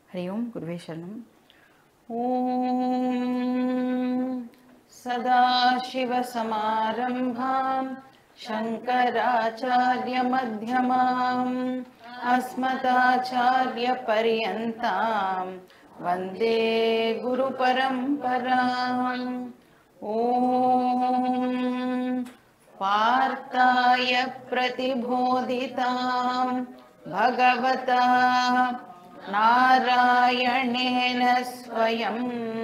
हरि ओं गुरुवे शरणम् ॐ सदाशिवसमारम्भां शङ्कराचार्यमध्यमाम् अस्मदाचार्यपर्यन्तां वन्दे गुरुपरम्पराम् ॐ पार्थाय प्रतिबोधितां भगवता नारायणेन स्वयं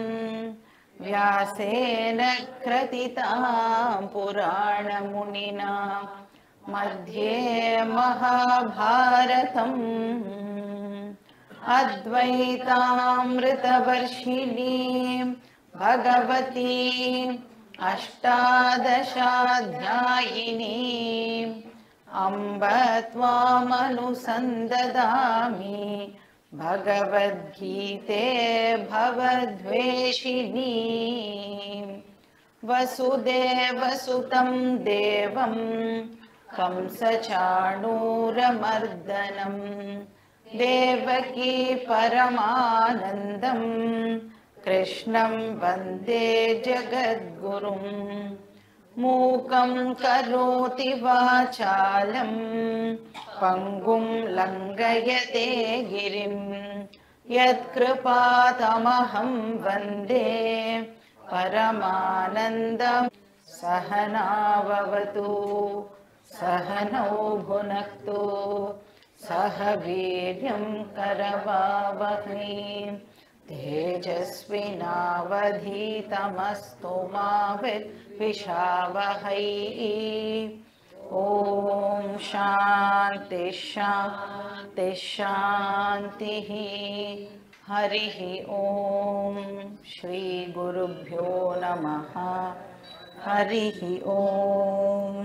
व्यासेन क्रतितां पुराणमुनिना मध्ये महाभारतम् अद्वैतामृतवर्षिणीं भगवतीम् अष्टादशाध्यायिनीम् अम्ब त्वामनुसन्ददामि भगवद्गीते भवद्वेषिणी वसुदेवसुतं देवं कंसचाणूरमर्दनं देवकी परमानन्दं कृष्णं वन्दे जगद्गुरुम् मूकं करोति वाचालं पङ्गुं लङ्घयते गिरिं यत्कृपातमहं वन्दे परमानन्दं सहनाववतु सहनौ भुनक्तु सह वीर्यं करवावहै तेजस्विनावधीतमस्तु मा विद्विषावहै ॐ शान्ति शान्ति शान्तिः हरिः ॐ श्रीगुरुभ्यो नमः हरिः ॐ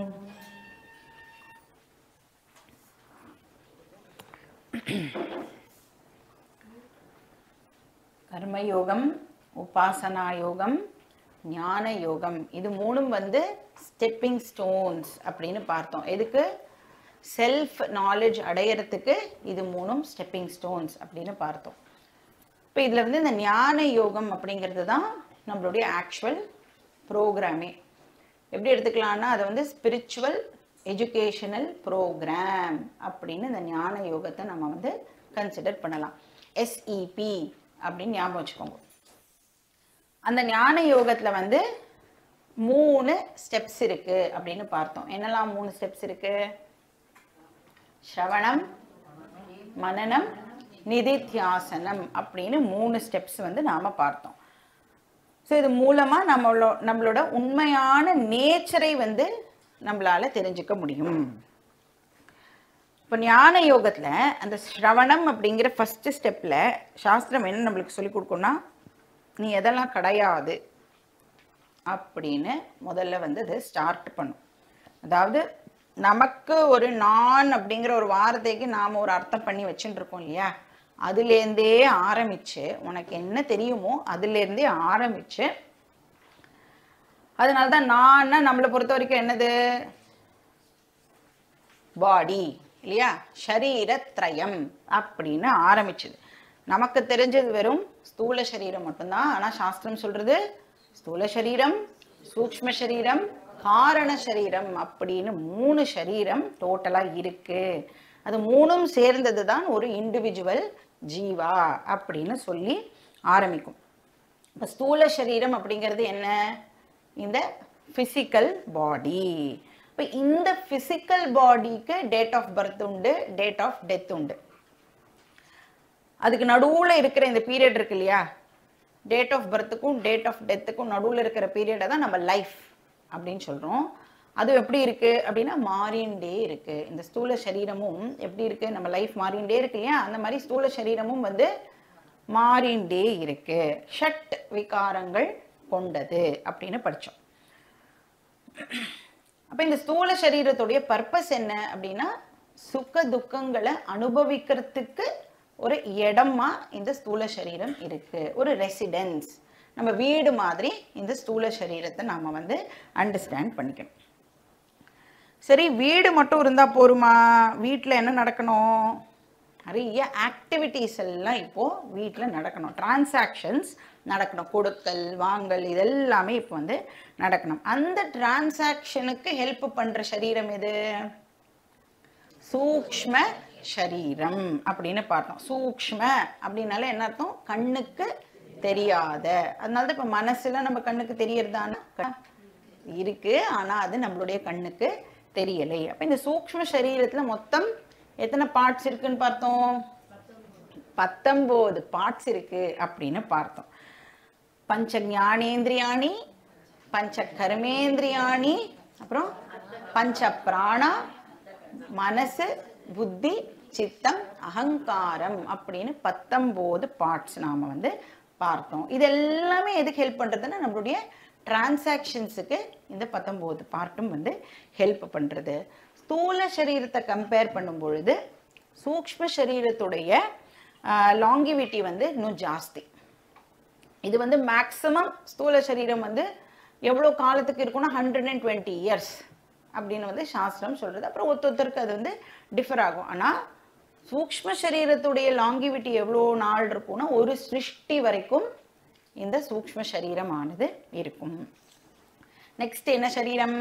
கர்மயோகம் உபாசனா யோகம் ஞான யோகம் இது மூணும் வந்து ஸ்டெப்பிங் ஸ்டோன்ஸ் அப்படின்னு பார்த்தோம் எதுக்கு செல்ஃப் நாலேஜ் அடையறதுக்கு இது மூணும் ஸ்டெப்பிங் ஸ்டோன்ஸ் அப்படின்னு பார்த்தோம் இப்போ இதில் வந்து இந்த ஞான யோகம் அப்படிங்கிறது தான் நம்மளுடைய ஆக்சுவல் ப்ரோக்ராமே எப்படி எடுத்துக்கலாம்னா அதை வந்து ஸ்பிரிச்சுவல் எஜுகேஷனல் ப்ரோக்ராம் அப்படின்னு இந்த ஞான யோகத்தை நம்ம வந்து கன்சிடர் பண்ணலாம் எஸ்இபி அப்படின்னு ஞாபகம் வச்சுக்கோங்க அந்த ஞான யோகத்தில் வந்து மூணு ஸ்டெப்ஸ் இருக்கு அப்படின்னு பார்த்தோம் என்னெல்லாம் மூணு ஸ்டெப்ஸ் இருக்கு ஸ்ரவணம் மனனம் நிதித்தியாசனம் அப்படின்னு மூணு ஸ்டெப்ஸ் வந்து நாம பார்த்தோம் ஸோ இது மூலமாக நம்மளோ நம்மளோட உண்மையான நேச்சரை வந்து நம்மளால தெரிஞ்சுக்க முடியும் இப்போ ஞான யோகத்தில் அந்த ஸ்ரவணம் அப்படிங்கிற ஃபர்ஸ்ட் ஸ்டெப்பில் சாஸ்திரம் என்ன நம்மளுக்கு சொல்லி கொடுக்கும்னா நீ எதெல்லாம் கிடையாது அப்படின்னு முதல்ல வந்து அது ஸ்டார்ட் பண்ணும் அதாவது நமக்கு ஒரு நான் அப்படிங்கிற ஒரு வார்த்தைக்கு நாம் ஒரு அர்த்தம் பண்ணி வச்சுட்டு இருக்கோம் இல்லையா அதுலேருந்தே ஆரம்பிச்சு உனக்கு என்ன தெரியுமோ அதுலேருந்தே ஆரம்பிச்சு அதனால தான் நான் நம்மளை பொறுத்த வரைக்கும் என்னது பாடி இல்லையா ஷரீரத்ரயம் அப்படின்னு ஆரம்பிச்சது நமக்கு தெரிஞ்சது வெறும் ஸ்தூல சரீரம் மட்டும்தான் ஆனால் சாஸ்திரம் சொல்றது ஸ்தூல சரீரம் சூக்ஷ்ம சரீரம் காரண சரீரம் அப்படின்னு மூணு சரீரம் டோட்டலாக இருக்கு அது மூணும் சேர்ந்தது தான் ஒரு இண்டிவிஜுவல் ஜீவா அப்படின்னு சொல்லி ஆரம்பிக்கும் இப்போ ஸ்தூல சரீரம் அப்படிங்கிறது என்ன இந்த ஃபிசிக்கல் பாடி இப்போ இந்த ஃபிசிக்கல் பாடிக்கு டேட் ஆஃப் பர்த் உண்டு டேட் ஆஃப் டெத் உண்டு அதுக்கு நடுவில் இருக்கிற இந்த பீரியட் இருக்கு இல்லையா டேட் ஆஃப் பர்த்துக்கும் டேட் ஆஃப் டெத்துக்கும் நடுவில் இருக்கிற பீரியடை தான் நம்ம லைஃப் அப்படின்னு சொல்கிறோம் அது எப்படி இருக்குது அப்படின்னா மாறிண்டே இருக்குது இந்த ஸ்தூல சரீரமும் எப்படி இருக்குது நம்ம லைஃப் மாறிண்டே இருக்கு இல்லையா அந்த மாதிரி ஸ்தூல சரீரமும் வந்து மாறிண்டே இருக்கு ஷட் விகாரங்கள் கொண்டது அப்படின்னு படித்தோம் அப்போ இந்த ஸ்தூல சரீரத்துடைய பர்பஸ் என்ன அப்படின்னா சுக துக்கங்களை அனுபவிக்கிறதுக்கு ஒரு இடமா இந்த ஸ்தூல சரீரம் இருக்கு ஒரு ரெசிடென்ஸ் நம்ம வீடு மாதிரி இந்த ஸ்தூல சரீரத்தை நாம வந்து அண்டர்ஸ்டாண்ட் பண்ணிக்கணும் சரி வீடு மட்டும் இருந்தா போருமா வீட்டில் என்ன நடக்கணும் நிறைய ஆக்டிவிட்டீஸ் எல்லாம் இப்போ வீட்டில் நடக்கணும் டிரான்சாக்ஷன்ஸ் நடக்கணும் கொடுக்கல் வாங்கல் இதெல்லாமே இப்போ வந்து நடக்கணும் அந்த டிரான்சாக்ஷனுக்கு ஹெல்ப் பண்ற சரீரம் எது சூக்ஷ்ம சரீரம் அப்படின்னு பார்த்தோம் சூக்ஷ்ம அப்படின்னால என்ன அர்த்தம் கண்ணுக்கு தெரியாத அதனால தான் இப்போ மனசுல நம்ம கண்ணுக்கு தெரியறதான இருக்கு ஆனா அது நம்மளுடைய கண்ணுக்கு தெரியலை அப்ப இந்த சூக்ஷ்ம சரீரத்துல மொத்தம் எத்தனை பார்ட்ஸ் இருக்குன்னு பார்த்தோம் பத்தொன்பது பார்ட்ஸ் இருக்கு அப்படின்னு பார்த்தோம் பஞ்ச ஞானேந்திரியாணி பஞ்ச கர்மேந்திரியாணி அப்புறம் பஞ்ச பிராணா மனசு புத்தி சித்தம் அகங்காரம் அப்படின்னு பத்தொம்போது பார்ட்ஸ் நாம வந்து பார்த்தோம் இது எல்லாமே எதுக்கு ஹெல்ப் பண்றதுன்னா நம்மளுடைய டிரான்சாக்ஷன்ஸுக்கு இந்த பத்தொம்போது பார்ட்டும் வந்து ஹெல்ப் பண்றது ஸ்தூல சரீரத்தை கம்பேர் பண்ணும் பொழுது சூக்ஷ்ம சரீரத்துடைய லாங்கிவிட்டி வந்து இன்னும் ஜாஸ்தி இது வந்து மேக்ஸிமம் ஸ்தூல சரீரம் வந்து எவ்வளோ காலத்துக்கு இருக்கும்னா ஹண்ட்ரட் அண்ட் டுவெண்ட்டி இயர்ஸ் அப்படின்னு வந்து சாஸ்திரம் சொல்கிறது அப்புறம் ஒருத்தருக்கு அது வந்து டிஃபர் ஆகும் ஆனால் சூக்ஷ்ம சரீரத்துடைய லாங்கிவிட்டி எவ்வளோ நாள் இருக்கும்னா ஒரு சிருஷ்டி வரைக்கும் இந்த சூக்ஷ்ம சரீரமானது இருக்கும் நெக்ஸ்ட் என்ன சரீரம்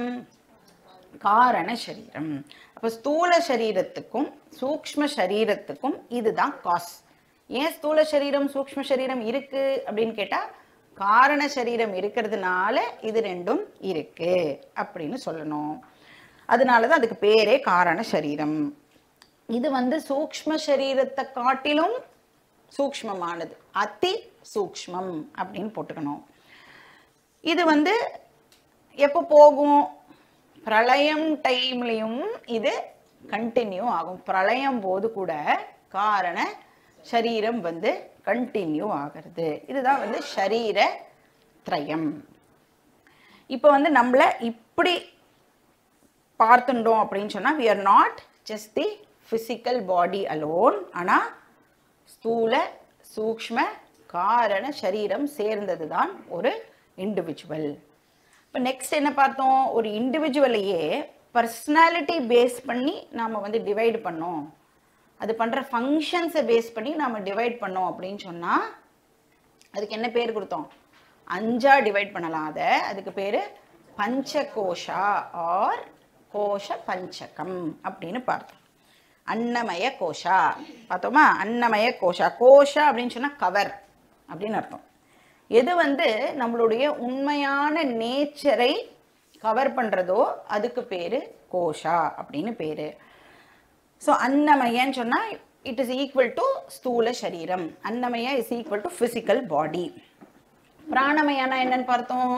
காரண சரீரம் அப்போ ஸ்தூல சரீரத்துக்கும் சூக்ஷ்ம சரீரத்துக்கும் இதுதான் காஸ் ஏன் ஸ்தூல சரீரம் சூக்ஷ்ம சரீரம் இருக்கு அப்படின்னு கேட்டா காரண சரீரம் இருக்கிறதுனால இது ரெண்டும் இருக்கு அப்படின்னு சொல்லணும் அதனால தான் அதுக்கு பேரே காரண சரீரம் இது வந்து சூக்ஷ்ம சரீரத்தை காட்டிலும் சூக்ஷ்மமானது அதி சூக்ஷ்மம் அப்படின்னு போட்டுக்கணும் இது வந்து எப்போ போகும் பிரளயம் டைம்லையும் இது கண்டினியூ ஆகும் பிரளயம் போது கூட காரண சரீரம் வந்து கண்டினியூ ஆகிறது இதுதான் வந்து ஷரீர திரயம் இப்போ வந்து நம்மள இப்படி பார்த்துட்டோம் அப்படின்னு சொன்னா we are not just the physical body alone ஆனா ஸ்தூல சூக்ஷ்ம காரண சரீரம் சேர்ந்தது தான் ஒரு இண்டிவிஜுவல் இப்போ நெக்ஸ்ட் என்ன பார்த்தோம் ஒரு இண்டிவிஜுவலையே பர்சனாலிட்டி பேஸ் பண்ணி நாம் வந்து டிவைட் பண்ணோம் அது பண்ணுற ஃபங்க்ஷன்ஸை பேஸ் பண்ணி நாம் டிவைட் பண்ணோம் அப்படின்னு சொன்னால் அதுக்கு என்ன பேர் கொடுத்தோம் அஞ்சா டிவைட் பண்ணலாம் அதை அதுக்கு பேர் பஞ்சகோஷா ஆர் கோஷ பஞ்சகம் அப்படின்னு பார்த்தோம் அன்னமய கோஷா பார்த்தோமா அன்னமய கோஷா கோஷா அப்படின்னு சொன்னால் கவர் அப்படின்னு அர்த்தம் எது வந்து நம்மளுடைய உண்மையான நேச்சரை கவர் பண்ணுறதோ அதுக்கு பேர் கோஷா அப்படின்னு பேர் ஸோ அன்னமயன்னு சொன்னால் இட் இஸ் ஈக்குவல் டு ஸ்தூல சரீரம் அன்னமய is equal to physical body பிராணமயனா என்னன்னு பார்த்தோம்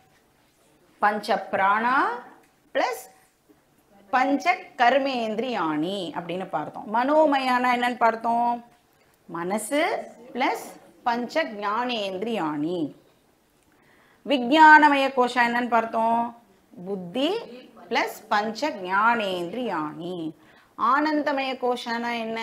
பஞ்ச பிராணா ப்ளஸ் பஞ்ச கர்மேந்திரியாணி அப்படின்னு பார்த்தோம் மனோமயானா என்னன்னு பார்த்தோம் மனசு ப்ளஸ் பஞ்ச ஞானேந்திரியாணி விஜயானமய கோஷம் என்னன்னு பார்த்தோம் புத்தி ப்ளஸ் பஞ்ச ஞானேந்திரியாணி ஆனந்தமய கோஷானா என்ன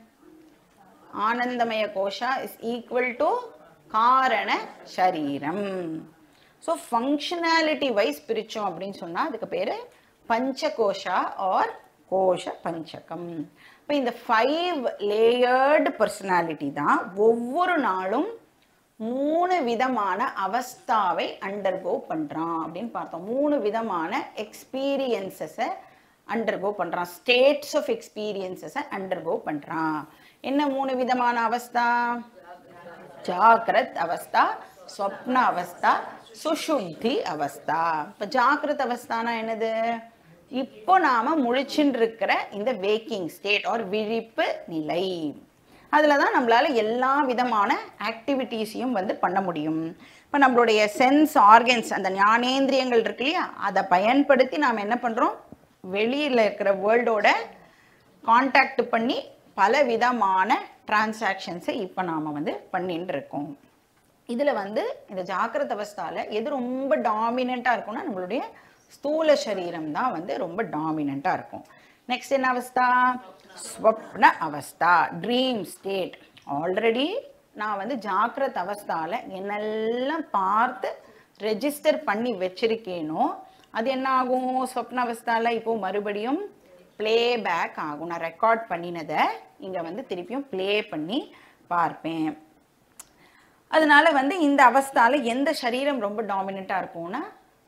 ஆனந்தமய கோஷா இஸ் ஈக்குவல் டு காரண சரீரம் ஸோ ஃபங்க்ஷனாலிட்டி வைஸ் பிரித்தோம் அப்படின்னு சொன்னால் அதுக்கு பேர் பஞ்சகோஷா ஆர் கோஷ பஞ்சகம் இப்போ இந்த ஃபைவ் லேயர்டு பர்சனாலிட்டி தான் ஒவ்வொரு நாளும் மூணு விதமான அவஸ்தாவை அண்டர்கோ பண்ணுறான் அப்படின்னு பார்த்தோம் மூணு விதமான எக்ஸ்பீரியன்சஸை அண்டர்கோ பண்ணுறான் ஸ்டேட்ஸ் ஆஃப் எக்ஸ்பீரியன்சஸை அண்டர்கோ பண்ணுறான் என்ன மூணு விதமான அவஸ்தா ஜாகிரத் அவஸ்தா ஸ்வப்ன அவஸ்தா சுஷுப்தி அவஸ்தா இப்போ ஜாகிரத் அவஸ்தானா என்னது இப்போ நாம முழிச்சுட்டு இருக்கிற இந்த வேக்கிங் ஸ்டேட் ஆர் விழிப்பு நிலை அதில் தான் நம்மளால எல்லா விதமான ஆக்டிவிட்டீஸையும் வந்து பண்ண முடியும் இப்போ நம்மளுடைய சென்ஸ் ஆர்கன்ஸ் அந்த ஞானேந்திரியங்கள் இருக்கு இல்லையா அதை பயன்படுத்தி நாம் என்ன பண்ணுறோம் வெளியில் இருக்கிற வேர்ல்டோட காண்டாக்ட் பண்ணி பல விதமான டிரான்சாக்ஷன்ஸை இப்போ நாம் வந்து பண்ணிட்டு இருக்கோம் இதில் வந்து இந்த ஜாக்கிரத அவஸ்தால எது ரொம்ப டாமினண்ட்டாக இருக்கும்னா நம்மளுடைய ஸ்தூல சரீரம் தான் வந்து ரொம்ப டாமினண்ட்டாக இருக்கும் நெக்ஸ்ட் என்ன அவஸ்தா ஸ்வப்ன அவஸ்தா ட்ரீம் ஸ்டேட் ஆல்ரெடி நான் வந்து ஜாக்கிரத அவஸ்தால என்னெல்லாம் பார்த்து ரெஜிஸ்டர் பண்ணி வச்சிருக்கேனோ அது என்ன ஆகும் ஸ்வப்ன அவஸ்தால இப்போ மறுபடியும் பேக் ஆகும் நான் ரெக்கார்ட் பண்ணினதை இங்கே வந்து திருப்பியும் ப்ளே பண்ணி பார்ப்பேன் அதனால வந்து இந்த அவஸ்தால எந்த சரீரம் ரொம்ப டாமினண்ட்டாக இருக்கும்னா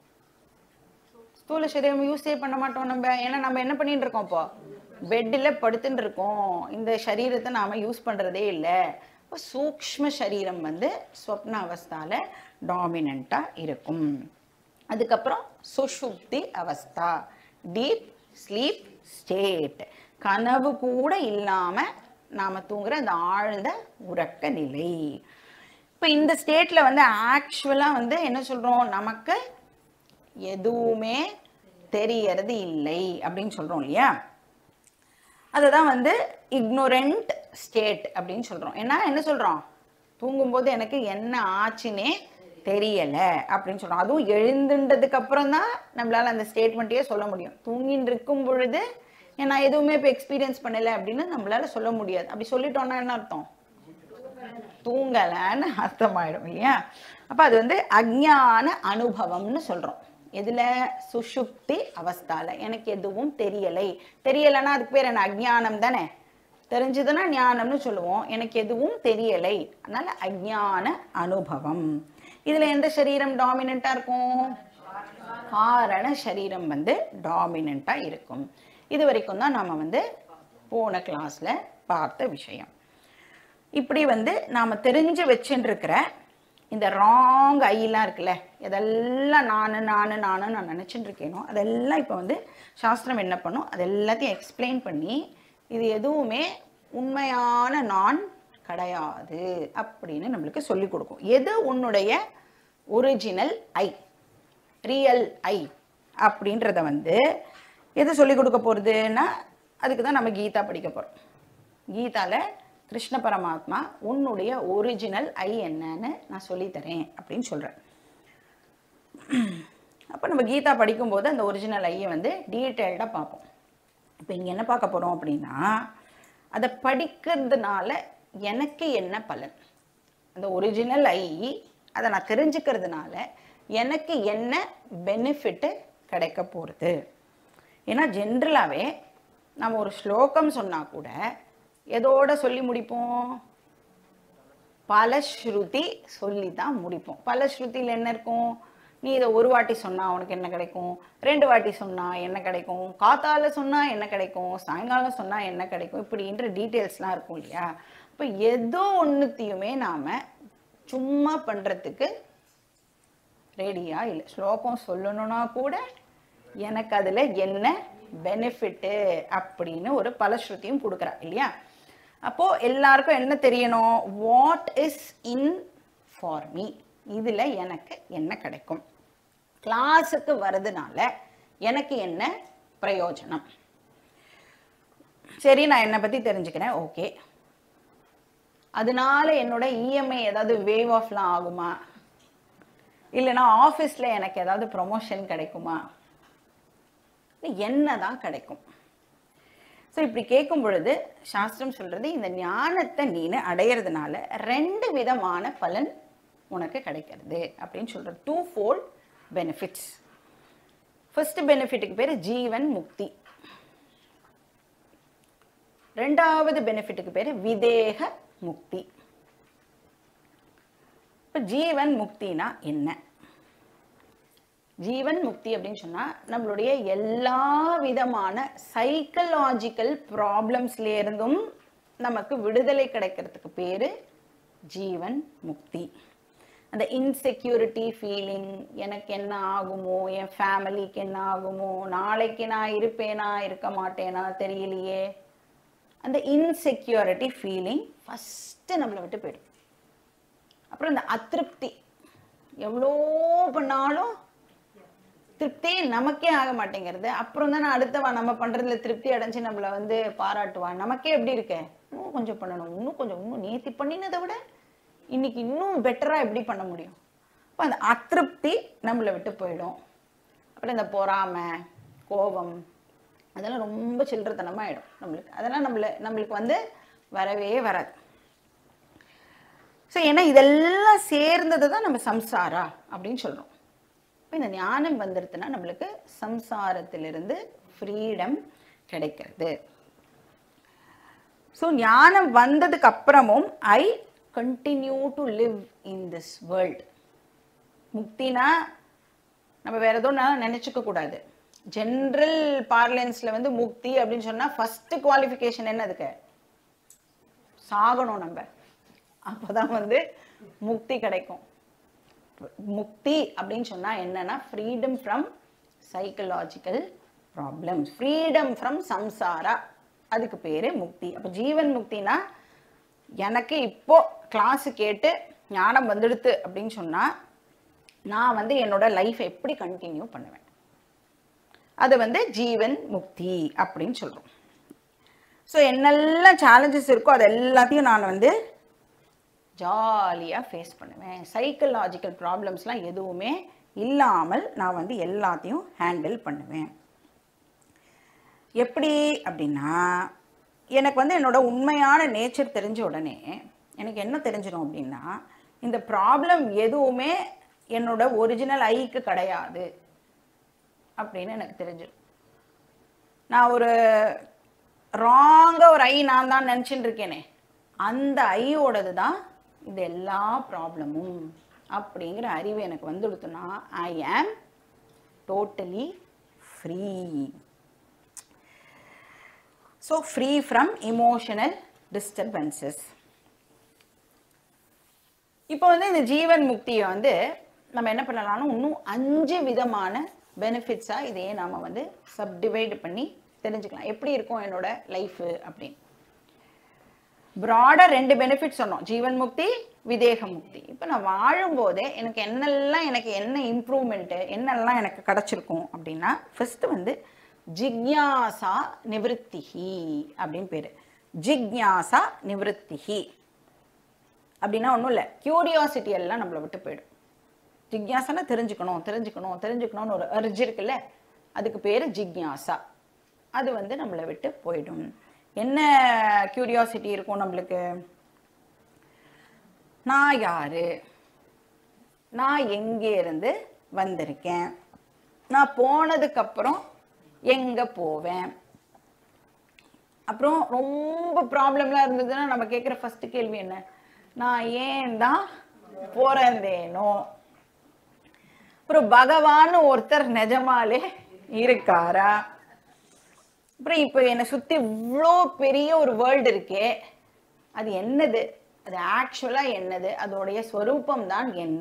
ஸ்தூல சரீரம் யூஸே பண்ண மாட்டோம் நம்ம ஏன்னா நம்ம என்ன பண்ணிட்டு இருக்கோம் இப்போ பெட்டில் படுத்துட்டு இருக்கோம் இந்த சரீரத்தை நாம் யூஸ் பண்ணுறதே இல்லை இப்போ சூக்ஷ்ம சரீரம் வந்து ஸ்வப்ன அவஸ்தால டாமினண்ட்டாக இருக்கும் அதுக்கப்புறம் சுஷுப்தி அவஸ்தா டீப் ஸ்லீப் ஸ்டேட் கனவு கூட இல்லாமல் நாம் தூங்குற அந்த ஆழ்ந்த உறக்க நிலை இப்போ இந்த ஸ்டேட்டில் வந்து ஆக்சுவலாக வந்து என்ன சொல்கிறோம் நமக்கு எதுவுமே தெரியறது இல்லை அப்படின்னு சொல்கிறோம் இல்லையா அதுதான் வந்து இக்னோரண்ட் ஸ்டேட் அப்படின்னு சொல்கிறோம் ஏன்னா என்ன சொல்கிறோம் தூங்கும்போது எனக்கு என்ன ஆச்சுன்னே தெரியலை அப்படின்னு சொல்கிறோம் அதுவும் எழுந்துன்றதுக்கு அப்புறம் தான் நம்மளால் அந்த ஸ்டேட்மெண்ட்டையே சொல்ல முடியும் தூங்கின்னு இருக்கும் பொழுது நான் எதுவுமே இப்போ எக்ஸ்பீரியன்ஸ் பண்ணலை அப்படின்னு நம்மளால சொல்ல முடியாது அப்படி சொல்லிட்டோம்னா என்ன அர்த்தம் தூங்கலைன்னு அர்த்தமாயிடும் இல்லையா அப்போ அது வந்து அஜ்ஞான அனுபவம்னு சொல்கிறோம் எதில் சுஷுப்தி அவஸ்தால எனக்கு எதுவும் தெரியலை தெரியலைன்னா அதுக்கு பேர் என்ன அஜ்ஞானம் தானே தெரிஞ்சதுன்னா ஞானம்னு சொல்லுவோம் எனக்கு எதுவும் தெரியலை அதனால அஜ்ஞான அனுபவம் இதில் எந்த சரீரம் டாமினண்ட்டாக இருக்கும் காரண சரீரம் வந்து டாமினண்ட்டாக இருக்கும் இது வரைக்கும் தான் நாம் வந்து போன கிளாஸில் பார்த்த விஷயம் இப்படி வந்து நாம் தெரிஞ்சு வச்சுட்டு இருக்கிற இந்த ராங் ஐலாம் இருக்குல்ல இதெல்லாம் நான் நான் நான் நான் நினச்சிட்டு இருக்கேனோ அதெல்லாம் இப்போ வந்து சாஸ்திரம் என்ன பண்ணும் அது எல்லாத்தையும் எக்ஸ்பிளைன் பண்ணி இது எதுவுமே உண்மையான நான் கிடையாது அப்படின்னு நம்மளுக்கு சொல்லி கொடுக்கும் எது உன்னுடைய ஒரிஜினல் ஐ ரியல் ஐ அப்படின்றத வந்து எது சொல்லி கொடுக்க போகிறதுன்னா அதுக்கு தான் நம்ம கீதா படிக்க போகிறோம் கீதாவில் கிருஷ்ண பரமாத்மா உன்னுடைய ஒரிஜினல் ஐ என்னன்னு நான் சொல்லித்தரேன் அப்படின்னு சொல்கிறேன் அப்போ நம்ம கீதா படிக்கும்போது அந்த ஒரிஜினல் ஐயை வந்து டீட்டெயில்டாக பார்ப்போம் இப்போ இங்கே என்ன பார்க்க போகிறோம் அப்படின்னா அதை படிக்கிறதுனால எனக்கு என்ன பலன் அந்த ஒரிஜினல் ஐ அதை நான் தெரிஞ்சுக்கிறதுனால எனக்கு என்ன பெனிஃபிட்டு கிடைக்க போகிறது ஏன்னா ஜென்ரலாகவே நம்ம ஒரு ஸ்லோகம் சொன்னால் கூட எதோட சொல்லி முடிப்போம் பலஸ்ருதி சொல்லி தான் முடிப்போம் பலஸ்ருதியில் என்ன இருக்கும் நீ இதை ஒரு வாட்டி சொன்னால் உனக்கு என்ன கிடைக்கும் ரெண்டு வாட்டி சொன்னால் என்ன கிடைக்கும் காத்தால சொன்னால் என்ன கிடைக்கும் சாயங்காலம் சொன்னால் என்ன கிடைக்கும் இப்படின்ற டீட்டெயில்ஸ்லாம் இருக்கும் இல்லையா இப்போ ஏதோ ஒன்றுத்தையுமே நாம் சும்மா பண்ணுறதுக்கு ரெடியாக இல்லை ஸ்லோகம் சொல்லணும்னா கூட எனக்கு அதில் என்ன பெனிஃபிட்டு அப்படின்னு ஒரு பலஸ்ருதியும் கொடுக்குறா இல்லையா அப்போது எல்லாருக்கும் என்ன தெரியணும் what is in for me இதில் எனக்கு என்ன கிடைக்கும் கிளாஸுக்கு வர்றதுனால எனக்கு என்ன பிரயோஜனம் சரி நான் என்னை பற்றி தெரிஞ்சுக்கிறேன் ஓகே அதனால என்னோட இஎம்ஐ ஏதாவது வேவ் ஆஃப்லாம் ஆகுமா இல்லைன்னா ஆஃபீஸில் எனக்கு ஏதாவது ப்ரொமோஷன் கிடைக்குமா என்ன தான் கிடைக்கும் ஸோ இப்படி கேட்கும் பொழுது சாஸ்திரம் சொல்கிறது இந்த ஞானத்தை நீ அடையிறதுனால ரெண்டு விதமான பலன் உனக்கு கிடைக்கிறது அப்படின்னு சொல்கிறது டூ ஃபோல்ட் பெனிஃபிட்ஸ் ஃபர்ஸ்ட் பெனிஃபிட்டுக்கு பேர் ஜீவன் முக்தி ரெண்டாவது பெனிஃபிட்டுக்கு பேர் விதேக முக்தி இப்போ ஜீவன் முக்தினா என்ன ஜீவன் முக்தி அப்படின்னு சொன்னால் நம்மளுடைய எல்லா விதமான சைக்கலாஜிக்கல் ப்ராப்ளம்ஸ்லேருந்தும் நமக்கு விடுதலை கிடைக்கிறதுக்கு பேர் ஜீவன் முக்தி அந்த இன்செக்யூரிட்டி ஃபீலிங் எனக்கு என்ன ஆகுமோ என் ஃபேமிலிக்கு என்ன ஆகுமோ நாளைக்கு நான் இருப்பேனா இருக்க மாட்டேனா தெரியலையே அந்த இன்செக்யூரிட்டி ஃபீலிங் ஃபஸ்ட்டு நம்மளை விட்டு போயிடும் அப்புறம் இந்த அதிருப்தி எவ்வளோ பண்ணாலும் திருப்தி நமக்கே ஆக மாட்டேங்கிறது அப்புறம் தானே அடுத்தவா நம்ம பண்ணுறதுல திருப்தி அடைஞ்சு நம்மளை வந்து பாராட்டுவா நமக்கே எப்படி இருக்க இன்னும் கொஞ்சம் பண்ணணும் இன்னும் கொஞ்சம் இன்னும் நேத்தி பண்ணினதை விட இன்னைக்கு இன்னும் பெட்டராக எப்படி பண்ண முடியும் அப்போ அந்த அதிருப்தி நம்மளை விட்டு போயிடும் அப்புறம் இந்த பொறாமை கோபம் அதெல்லாம் ரொம்ப சில்லறத்தனமாக ஆகிடும் நம்மளுக்கு அதெல்லாம் நம்மள நம்மளுக்கு வந்து வரவே வராது ஸோ ஏன்னா இதெல்லாம் சேர்ந்தது தான் நம்ம சம்சாரா அப்படின்னு சொல்கிறோம் இப்போ இந்த ஞானம் வந்துடுதுன்னா நம்மளுக்கு சம்சாரத்திலிருந்து ஃப்ரீடம் கிடைக்கிறது ஸோ ஞானம் வந்ததுக்கு அப்புறமும் I continue to live in this world முக்தினா நம்ம வேற எதுவும் நினச்சிக்க கூடாது ஜென்ரல் பார்லன்ஸில் வந்து முக்தி அப்படின்னு சொன்னால் ஃபஸ்ட்டு குவாலிஃபிகேஷன் என்ன அதுக்கு சாகணும் நம்ம அப்போதான் வந்து முக்தி கிடைக்கும் முக்தி அப்படின்னு சொன்னா என்னன்னா freedom from psychological problems freedom from சம்சாரா அதுக்கு பேரு முக்தி அப்போ ஜீவன் முக்தினா எனக்கு இப்போ கிளாஸ் கேட்டு ஞானம் வந்துடுத்து அப்படின்னு சொன்னா நான் வந்து என்னோட லைஃப் எப்படி கண்டினியூ பண்ணுவேன் அது வந்து ஜீவன் முக்தி அப்படின்னு சொல்றோம் ஸோ என்னெல்லாம் சேலஞ்சஸ் இருக்கோ அது எல்லாத்தையும் நான் வந்து ஜாலியாக ஃபேஸ் பண்ணுவேன் சைக்கலாஜிக்கல் ப்ராப்ளம்ஸ்லாம் எதுவுமே இல்லாமல் நான் வந்து எல்லாத்தையும் ஹேண்டில் பண்ணுவேன் எப்படி அப்படின்னா எனக்கு வந்து என்னோட உண்மையான நேச்சர் தெரிஞ்ச உடனே எனக்கு என்ன தெரிஞ்சிடும் அப்படின்னா இந்த ப்ராப்ளம் எதுவுமே என்னோட ஒரிஜினல் ஐக்கு கிடையாது அப்படின்னு எனக்கு தெரிஞ்சிடும் நான் ஒரு ராங்காக ஒரு ஐ நான் தான் நினச்சிட்டு இருக்கேனே அந்த ஐயோடது தான் இந்த எல்லா ப்ராப்ளமும் அப்படிங்கிற அறிவு எனக்கு வந்துடுத்துனா I am totally free so free from emotional disturbances இப்போ வந்து இந்த ஜீவன் முக்தியை வந்து நம்ம என்ன பண்ணலாம்னா இன்னும் அஞ்சு விதமான பெனிஃபிட்ஸாக இதையே நாம் வந்து சப்டிவைட் பண்ணி தெரிஞ்சுக்கலாம் எப்படி இருக்கும் என்னோட லைஃபு அப்படின்னு ப்ராடாக ரெண்டு பெனிஃபிட் சொன்னோம் ஜீவன் முக்தி விதேக முக்தி இப்போ நான் வாழும்போதே எனக்கு என்னெல்லாம் எனக்கு என்ன இம்ப்ரூவ்மெண்ட்டு என்னெல்லாம் எனக்கு கிடச்சிருக்கும் அப்படின்னா ஃபஸ்ட்டு வந்து ஜிக்ஞாசா நிவృத்திஹி அப்படின்னு பேர் ஜிக்ஞாசா நிவృத்திஹி அப்படின்னா ஒன்றும் இல்லை கியூரியாசிட்டி எல்லாம் நம்மளை விட்டு போயிடும் ஜிக்ஞாசானா தெரிஞ்சுக்கணும் தெரிஞ்சுக்கணும் தெரிஞ்சுக்கணும்னு ஒரு அர்ஜ் இருக்குல்ல அதுக்கு பேர் ஜிக்ஞாசா அது வந்து நம்மளை விட்டு போயிடும் என்ன கியூரியாசிட்டி இருக்கும் நம்மளுக்கு நான் யாரு நான் எங்கே இருந்து வந்திருக்கேன் நான் போனதுக்கு அப்புறம் எங்க போவேன் அப்புறம் ரொம்ப ப்ராப்ளம்லாம் இருந்ததுன்னா நம்ம கேட்குற ஃபர்ஸ்ட் கேள்வி என்ன நான் ஏன் தான் பிறந்தேனோ அப்புறம் பகவான் ஒருத்தர் நிஜமாலே இருக்காரா அப்புறம் இப்போ என்னை சுற்றி இவ்வளோ பெரிய ஒரு வேர்ல்டு இருக்கே அது என்னது அது ஆக்சுவலாக என்னது அதோடைய ஸ்வரூபம் தான் என்ன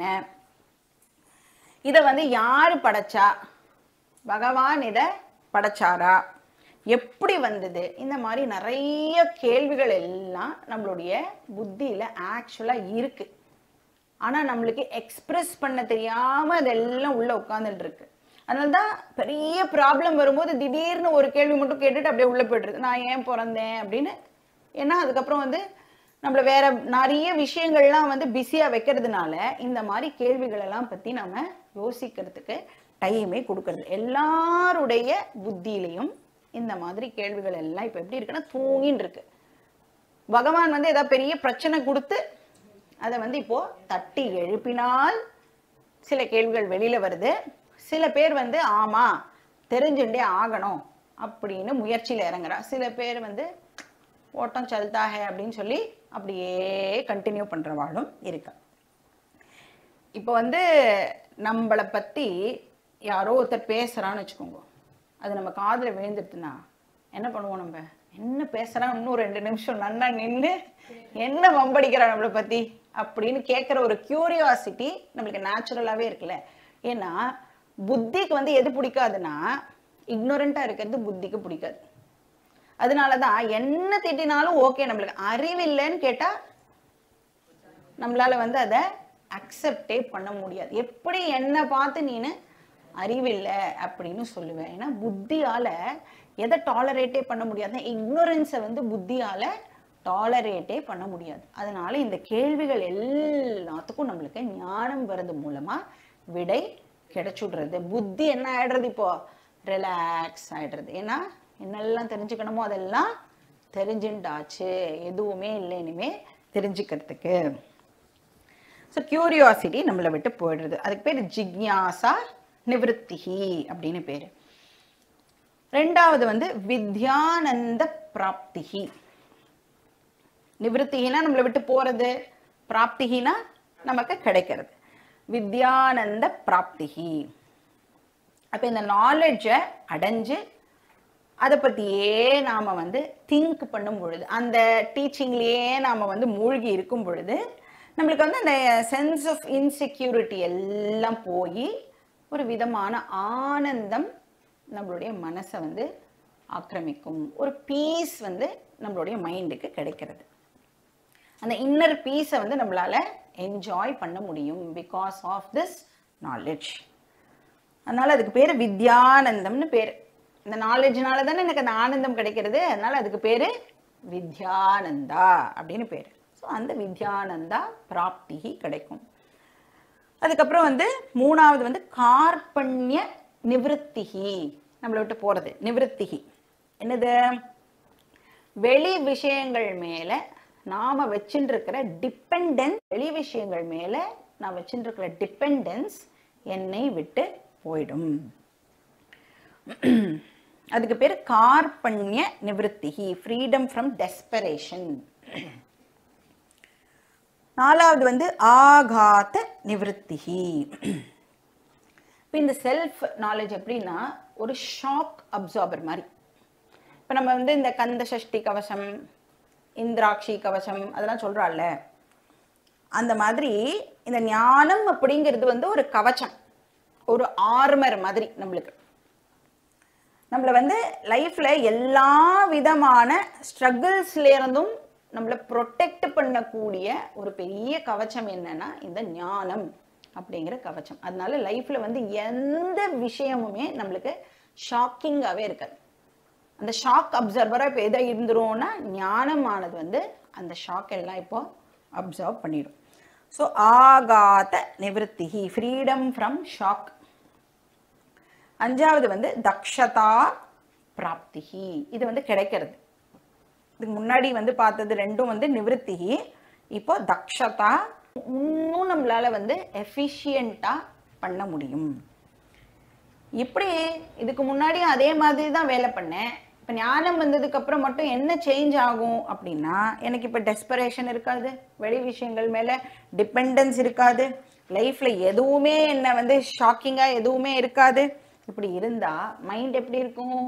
இதை வந்து யார் படைச்சா பகவான் இதை படைச்சாரா எப்படி வந்தது இந்த மாதிரி நிறைய கேள்விகள் எல்லாம் நம்மளுடைய புத்தியில் ஆக்சுவலாக இருக்கு ஆனால் நம்மளுக்கு எக்ஸ்பிரஸ் பண்ண தெரியாமல் அதெல்லாம் உள்ளே உட்காந்துட்டு இருக்கு அதனால தான் பெரிய ப்ராப்ளம் வரும்போது திடீர்னு ஒரு கேள்வி மட்டும் கேட்டுட்டு அப்படியே உள்ளே போய்ட்டுருக்கு நான் ஏன் பிறந்தேன் அப்படின்னு ஏன்னா அதுக்கப்புறம் வந்து நம்மள வேற நிறைய விஷயங்கள்லாம் வந்து பிஸியாக வைக்கிறதுனால இந்த மாதிரி கேள்விகள் எல்லாம் பற்றி நம்ம யோசிக்கிறதுக்கு டைமே கொடுக்கறது எல்லாருடைய புத்தியிலையும் இந்த மாதிரி கேள்விகள் எல்லாம் இப்போ எப்படி இருக்குன்னா தூங்கின்னு இருக்கு பகவான் வந்து ஏதாவது பெரிய பிரச்சனை கொடுத்து அதை வந்து இப்போ தட்டி எழுப்பினால் சில கேள்விகள் வெளியில வருது சில பேர் வந்து ஆமா தெரிஞ்சுட்டே ஆகணும் அப்படின்னு முயற்சியில் இறங்குறா சில பேர் வந்து ஓட்டம் சல்தாக அப்படின்னு சொல்லி அப்படியே கண்டினியூ பண்றவாளும் இருக்கா இப்போ வந்து நம்மளை பத்தி யாரோ ஒருத்தர் பேசுறான்னு வச்சுக்கோங்க அது நம்ம காதுல விழுந்துடுதுன்னா என்ன பண்ணுவோம் நம்ம என்ன பேசுறான் இன்னும் ரெண்டு நிமிஷம் நன்னா நின்று என்ன வம்படிக்கிறான் நம்மளை பத்தி அப்படின்னு கேட்குற ஒரு கியூரியாசிட்டி நம்மளுக்கு நேச்சுரலாகவே இருக்குல்ல ஏன்னா புத்திக்கு வந்து எது பிடிக்காதுன்னா இக்னோரண்ட்டாக இருக்கிறது புத்திக்கு பிடிக்காது அதனால தான் என்ன திட்டினாலும் ஓகே நம்மளுக்கு அறிவில்லைன்னு கேட்டால் நம்மளால வந்து அதை அக்செப்டே பண்ண முடியாது எப்படி என்ன பார்த்து நீனு அறிவில்லை அப்படின்னு சொல்லுவேன் ஏன்னா புத்தியால எதை டாலரேட்டே பண்ண முடியாது இக்னோரன்ஸை வந்து புத்தியால டாலரேட்டே பண்ண முடியாது அதனால இந்த கேள்விகள் எல்லாத்துக்கும் நம்மளுக்கு ஞானம் வர்றது மூலமா விடை கிடைச்சுடுறது புத்தி என்ன ஆயிடுறது இப்போ ரிலாக்ஸ் ஆயிடுறது ஏன்னா என்னெல்லாம் தெரிஞ்சுக்கணுமோ அதெல்லாம் தெரிஞ்சுட்டாச்சு எதுவுமே இல்லை இனிமே தெரிஞ்சுக்கிறதுக்கு ஸோ கியூரியாசிட்டி நம்மளை விட்டு போயிடுறது அதுக்கு பேர் ஜிக்ஞாசா நிவృத்திஹி அப்படின்னு பேர் ரெண்டாவது வந்து வித்யானந்த பிராப்திகி நிவிருத்திகினா நம்மளை விட்டு போறது பிராப்திகினா நமக்கு கிடைக்கிறது வித்யானந்த பிராப்திகி அப்ப இந்த நாலேஜை அடைஞ்சு அதை பற்றியே நாம் வந்து திங்க் பண்ணும் பொழுது அந்த டீச்சிங்லேயே நாம் வந்து மூழ்கி இருக்கும் பொழுது நம்மளுக்கு வந்து அந்த சென்ஸ் ஆஃப் இன்செக்யூரிட்டி எல்லாம் போய் ஒரு விதமான ஆனந்தம் நம்மளுடைய மனசை வந்து ஆக்கிரமிக்கும் ஒரு பீஸ் வந்து நம்மளுடைய மைண்டுக்கு கிடைக்கிறது அந்த இன்னர் பீஸை வந்து நம்மளால என்ஜாய் பண்ண முடியும் பிகாஸ் ஆஃப் திஸ் நாலேஜ் அதனால அதுக்கு பேர் வித்யானந்தம்னு பேர் இந்த நாலேஜ்னால தானே எனக்கு அந்த ஆனந்தம் கிடைக்கிறது அதனால அதுக்கு பேர் வித்யானந்தா அப்படின்னு பேர் ஸோ அந்த வித்யானந்தா பிராப்திகி கிடைக்கும் அதுக்கப்புறம் வந்து மூணாவது வந்து கார்பண்ய நிவிருத்திகி நம்மளை விட்டு போகிறது நிவிருத்திகி என்னது வெளி விஷயங்கள் மேலே நாம் வச்சுருக்கிற டிபெண்டன்ஸ் வெளி விஷயங்கள் மேலே நான் வச்சுருக்கிற டிபெண்டன்ஸ் என்னை விட்டு போயிடும் அதுக்கு பேர் கார்பண்ய நிவிருத்திகி ஃப்ரீடம் ஃப்ரம் டெஸ்பரேஷன் நாலாவது வந்து ஆகாத நிவிருத்திகி இப்போ இந்த செல்ஃப் நாலேஜ் எப்படின்னா ஒரு ஷாக் அப்சார்பர் மாதிரி இப்போ நம்ம வந்து இந்த கந்த சஷ்டி கவசம் இந்திராட்சி கவசம் அதெல்லாம் சொல்கிறாள்ல அந்த மாதிரி இந்த ஞானம் அப்படிங்கிறது வந்து ஒரு கவச்சம் ஒரு ஆர்மர் மாதிரி நம்மளுக்கு நம்மளை வந்து லைஃப்ல எல்லா விதமான ஸ்ட்ரகிள்ஸ்ல இருந்தும் நம்மளை ப்ரொடெக்ட் பண்ணக்கூடிய ஒரு பெரிய கவச்சம் என்னன்னா இந்த ஞானம் அப்படிங்கிற கவச்சம் அதனால லைஃப்ல வந்து எந்த விஷயமுமே நம்மளுக்கு ஷாக்கிங்காகவே இருக்காது அந்த ஷாக் அப்சர்வராக இப்போ எதை இருந்துரும்னா ஞானமானது வந்து அந்த ஷாக் எல்லாம் இப்போ அப்சர்வ் பண்ணிடும் ஸோ ஆகாத நிவர்த்திகி ஃப்ரீடம் ஃப்ரம் ஷாக் அஞ்சாவது வந்து தக்ஷதா பிராப்திகி இது வந்து கிடைக்கிறது இதுக்கு முன்னாடி வந்து பார்த்தது ரெண்டும் வந்து நிவர்த்திகி இப்போ தக்ஷதா இன்னும் நம்மளால வந்து எஃபிஷியண்ட்டாக பண்ண முடியும் இப்படி இதுக்கு முன்னாடி அதே மாதிரி தான் வேலை பண்ணேன் இப்போ ஞானம் வந்ததுக்கு அப்புறம் மட்டும் என்ன சேஞ்ச் ஆகும் அப்படின்னா எனக்கு இப்போ டெஸ்பரேஷன் இருக்காது வெளி விஷயங்கள் மேலே டிபெண்டன்ஸ் இருக்காது லைஃப்பில் எதுவுமே என்ன வந்து ஷாக்கிங்காக எதுவுமே இருக்காது இப்படி இருந்தால் மைண்ட் எப்படி இருக்கும்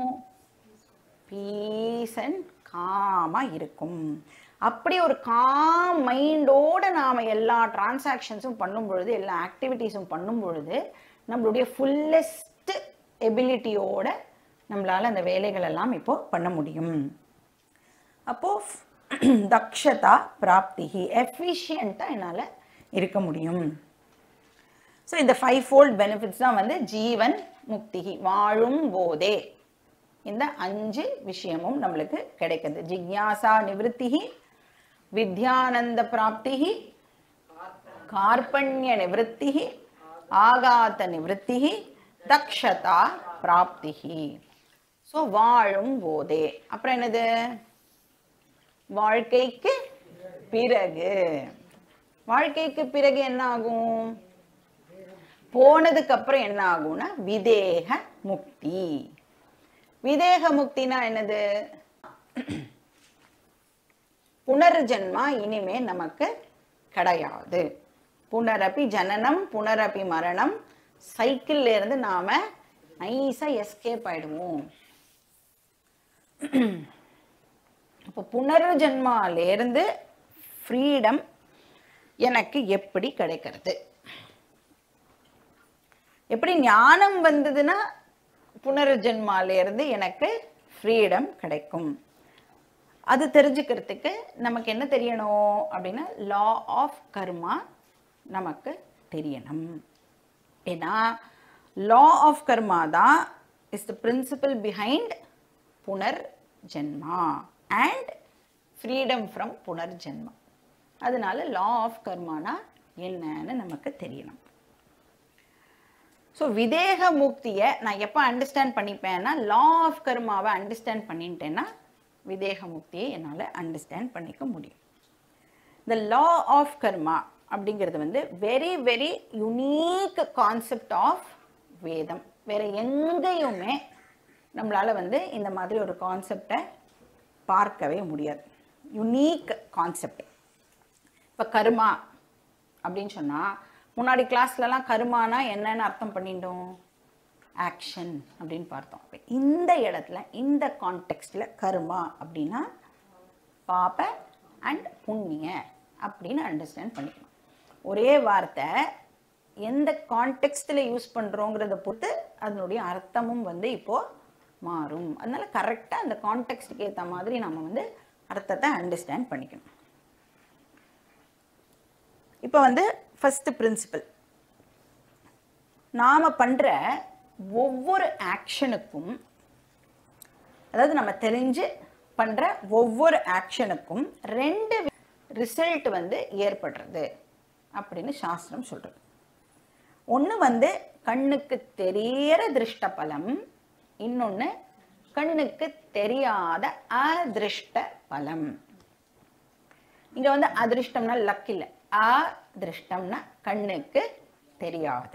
பீஸ் அண்ட் காமாக இருக்கும் அப்படி ஒரு காம் மைண்டோட நாம் எல்லா டிரான்சாக்ஷன்ஸும் பண்ணும் பொழுது எல்லா ஆக்டிவிட்டீஸும் பண்ணும் பொழுது நம்மளுடைய ஃபுல்லஸ்ட் எபிலிட்டியோட நம்மளால் அந்த வேலைகள் எல்லாம் இப்போ பண்ண முடியும் அப்போ தக்ஷதா பிராப்திகி எஃபிஷியண்ட்டாக என்னால் இருக்க முடியும் ஸோ இந்த ஃபைவ் ஃபோல்ட் பெனிஃபிட்ஸ் தான் வந்து ஜீவன் முக்திகி வாழும் போதே இந்த அஞ்சு விஷயமும் நம்மளுக்கு கிடைக்குது ஜிக்யாசா நிவர்த்திகி வித்யானந்த பிராப்திகி கார்பண்ய நிவர்த்திகி ஆகாத நிவர்த்திகி தக்ஷதா பிராப்திகி ஸோ வாழும் போதே அப்புறம் என்னது வாழ்க்கைக்கு பிறகு வாழ்க்கைக்கு பிறகு என்ன ஆகும் போனதுக்கு அப்புறம் என்ன ஆகும்னா விதேக முக்தி விதேக முக்தினா என்னது புனர்ஜென்மா இனிமே நமக்கு கிடையாது புனரப்பி ஜனனம் புனரப்பி மரணம் சைக்கிள்ல இருந்து நாம நைஸா எஸ்கேப் ஆயிடுவோம் அப்போ புனர்ஜென்மாலேருந்து ஃப்ரீடம் எனக்கு எப்படி கிடைக்கிறது எப்படி ஞானம் வந்ததுன்னா புனர்ஜென்மாலேருந்து எனக்கு ஃப்ரீடம் கிடைக்கும் அது தெரிஞ்சுக்கிறதுக்கு நமக்கு என்ன தெரியணும் அப்படின்னா லா ஆஃப் கர்மா நமக்கு தெரியணும் ஏன்னா லா ஆஃப் கர்மா தான் இஸ் த பிரின்சிபல் பிஹைண்ட் புனர் ஜென்மா அண்ட் ஃப்ரீடம் ஃப்ரம் புனர்ஜென்மா அதனால லா ஆஃப் கர்மானா என்னன்னு நமக்கு தெரியணும் ஸோ விதேக முக்தியை நான் எப்போ அண்டர்ஸ்டாண்ட் பண்ணிப்பேன்னா லா ஆஃப் கர்மாவை அண்டர்ஸ்டாண்ட் பண்ணிட்டேன்னா விதேக முக்தியை என்னால் அண்டர்ஸ்டாண்ட் பண்ணிக்க முடியும் இந்த லா ஆஃப் கர்மா அப்படிங்கிறது வந்து very very unique concept of வேதம் வேற எங்கேயுமே நம்மளால வந்து இந்த மாதிரி ஒரு கான்செப்டை பார்க்கவே முடியாது யுனீக் கான்செப்ட் இப்போ கருமா அப்படின்னு சொன்னால் முன்னாடி கிளாஸ்லலாம் கருமானா என்னன்னு அர்த்தம் பண்ணிட்டோம் ஆக்ஷன் அப்படின்னு பார்த்தோம் இப்ப இந்த இடத்துல இந்த கான்டெக்ஸ்டில் கருமா அப்படின்னா பாப அண்ட் புண்ணிய அப்படின்னு அண்டர்ஸ்டாண்ட் பண்ணிக்கணும் ஒரே வார்த்தை எந்த கான்டெக்ஸ்டில் யூஸ் பண்ணுறோங்கிறத பொறுத்து அதனுடைய அர்த்தமும் வந்து இப்போது மாறும் அதனால கரெக்டாக அந்த கான்டெக்ஸ்டுக்கு ஏற்ற மாதிரி நம்ம வந்து அர்த்தத்தை அண்டர்ஸ்டாண்ட் பண்ணிக்கணும் இப்போ வந்து ஃபஸ்ட்டு பிரின்சிபல் நாம் பண்ணுற ஒவ்வொரு ஆக்ஷனுக்கும் அதாவது நம்ம தெரிஞ்சு பண்ணுற ஒவ்வொரு ஆக்ஷனுக்கும் ரெண்டு ரிசல்ட் வந்து ஏற்படுறது அப்படின்னு சாஸ்திரம் சொல்கிறது ஒன்று வந்து கண்ணுக்கு தெரியற திருஷ்ட பலம் இன்னொன்று கண்ணுக்கு தெரியாத அதிருஷ்ட பலம் இங்க வந்து அதிருஷ்டம்னா லக் இல்லை அதிருஷ்டம்னா கண்ணுக்கு தெரியாத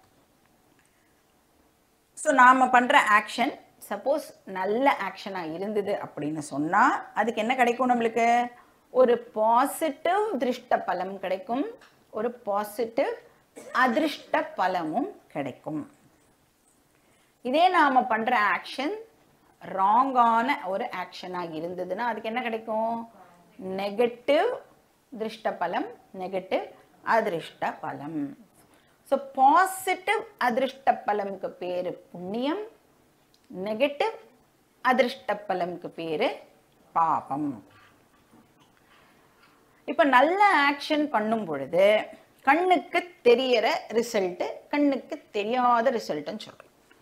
ஸோ நாம் பண்ணுற ஆக்ஷன் சப்போஸ் நல்ல ஆக்ஷனாக இருந்தது அப்படின்னு சொன்னால் அதுக்கு என்ன கிடைக்கும் நம்மளுக்கு ஒரு பாசிட்டிவ் திருஷ்ட பலம் கிடைக்கும் ஒரு பாசிட்டிவ் அதிருஷ்ட பலமும் கிடைக்கும் இதே நாம் பண்ணுற ஆக்ஷன் ராங்கான ஒரு ஆக்ஷனாக இருந்ததுன்னா அதுக்கு என்ன கிடைக்கும் நெகட்டிவ் திருஷ்ட பலம் நெகட்டிவ் அதிருஷ்ட பலம் ஸோ பாசிட்டிவ் அதிருஷ்ட பலமுக்கு பேர் புண்ணியம் நெகட்டிவ் அதிருஷ்ட பலமுக்கு பேர் பாபம் இப்போ நல்ல ஆக்ஷன் பண்ணும் பொழுது கண்ணுக்கு தெரியற ரிசல்ட்டு கண்ணுக்கு தெரியாத ரிசல்ட்டுன்னு சொல்கிறோம்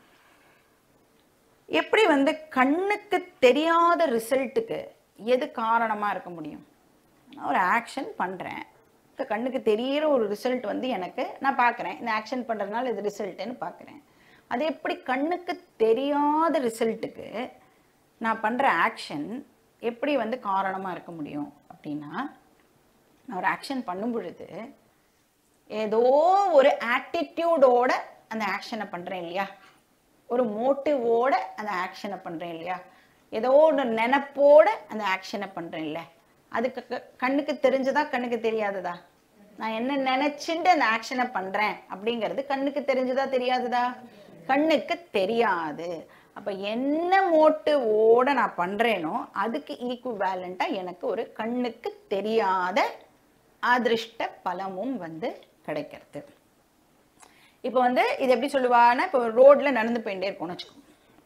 எப்படி வந்து கண்ணுக்கு தெரியாத ரிசல்ட்டுக்கு எது காரணமாக இருக்க முடியும் நான் ஒரு ஆக்ஷன் பண்ணுறேன் இப்போ கண்ணுக்கு தெரியிற ஒரு ரிசல்ட் வந்து எனக்கு நான் பார்க்குறேன் இந்த ஆக்ஷன் பண்ணுறதுனால இது ரிசல்ட்டுன்னு பார்க்குறேன் அது எப்படி கண்ணுக்கு தெரியாத ரிசல்ட்டுக்கு நான் பண்ணுற ஆக்ஷன் எப்படி வந்து காரணமாக இருக்க முடியும் அப்படின்னா நான் ஒரு ஆக்ஷன் பண்ணும் பொழுது ஏதோ ஒரு ஆட்டிடியூடோட அந்த ஆக்ஷனை பண்ணுறேன் இல்லையா ஒரு மோட்டிவோட அந்த ஆக்ஷனை பண்ணுறேன் இல்லையா ஏதோ ஒரு நினப்போட அந்த ஆக்ஷனை பண்ணுறேன் இல்லை அதுக்கு க- கண்ணுக்கு தெரிஞ்சதா கண்ணுக்கு தெரியாததா நான் என்ன நினைச்சுட்டு அந்த ஆக்ஷனை பண்றேன் அப்படிங்கிறது கண்ணுக்கு தெரிஞ்சதா தெரியாததா கண்ணுக்கு தெரியாது அப்ப என்ன மோட்டிவோட நான் பண்றேனோ அதுக்கு ஈக்குவேலண்டா எனக்கு ஒரு கண்ணுக்கு தெரியாத அதிருஷ்ட பலமும் வந்து கிடைக்கிறது இப்போ வந்து இது எப்படி சொல்லுவான்னா இப்போ ரோட்ல நடந்து போயிட்டே இருக்கோம்னு வச்சுக்கோங்க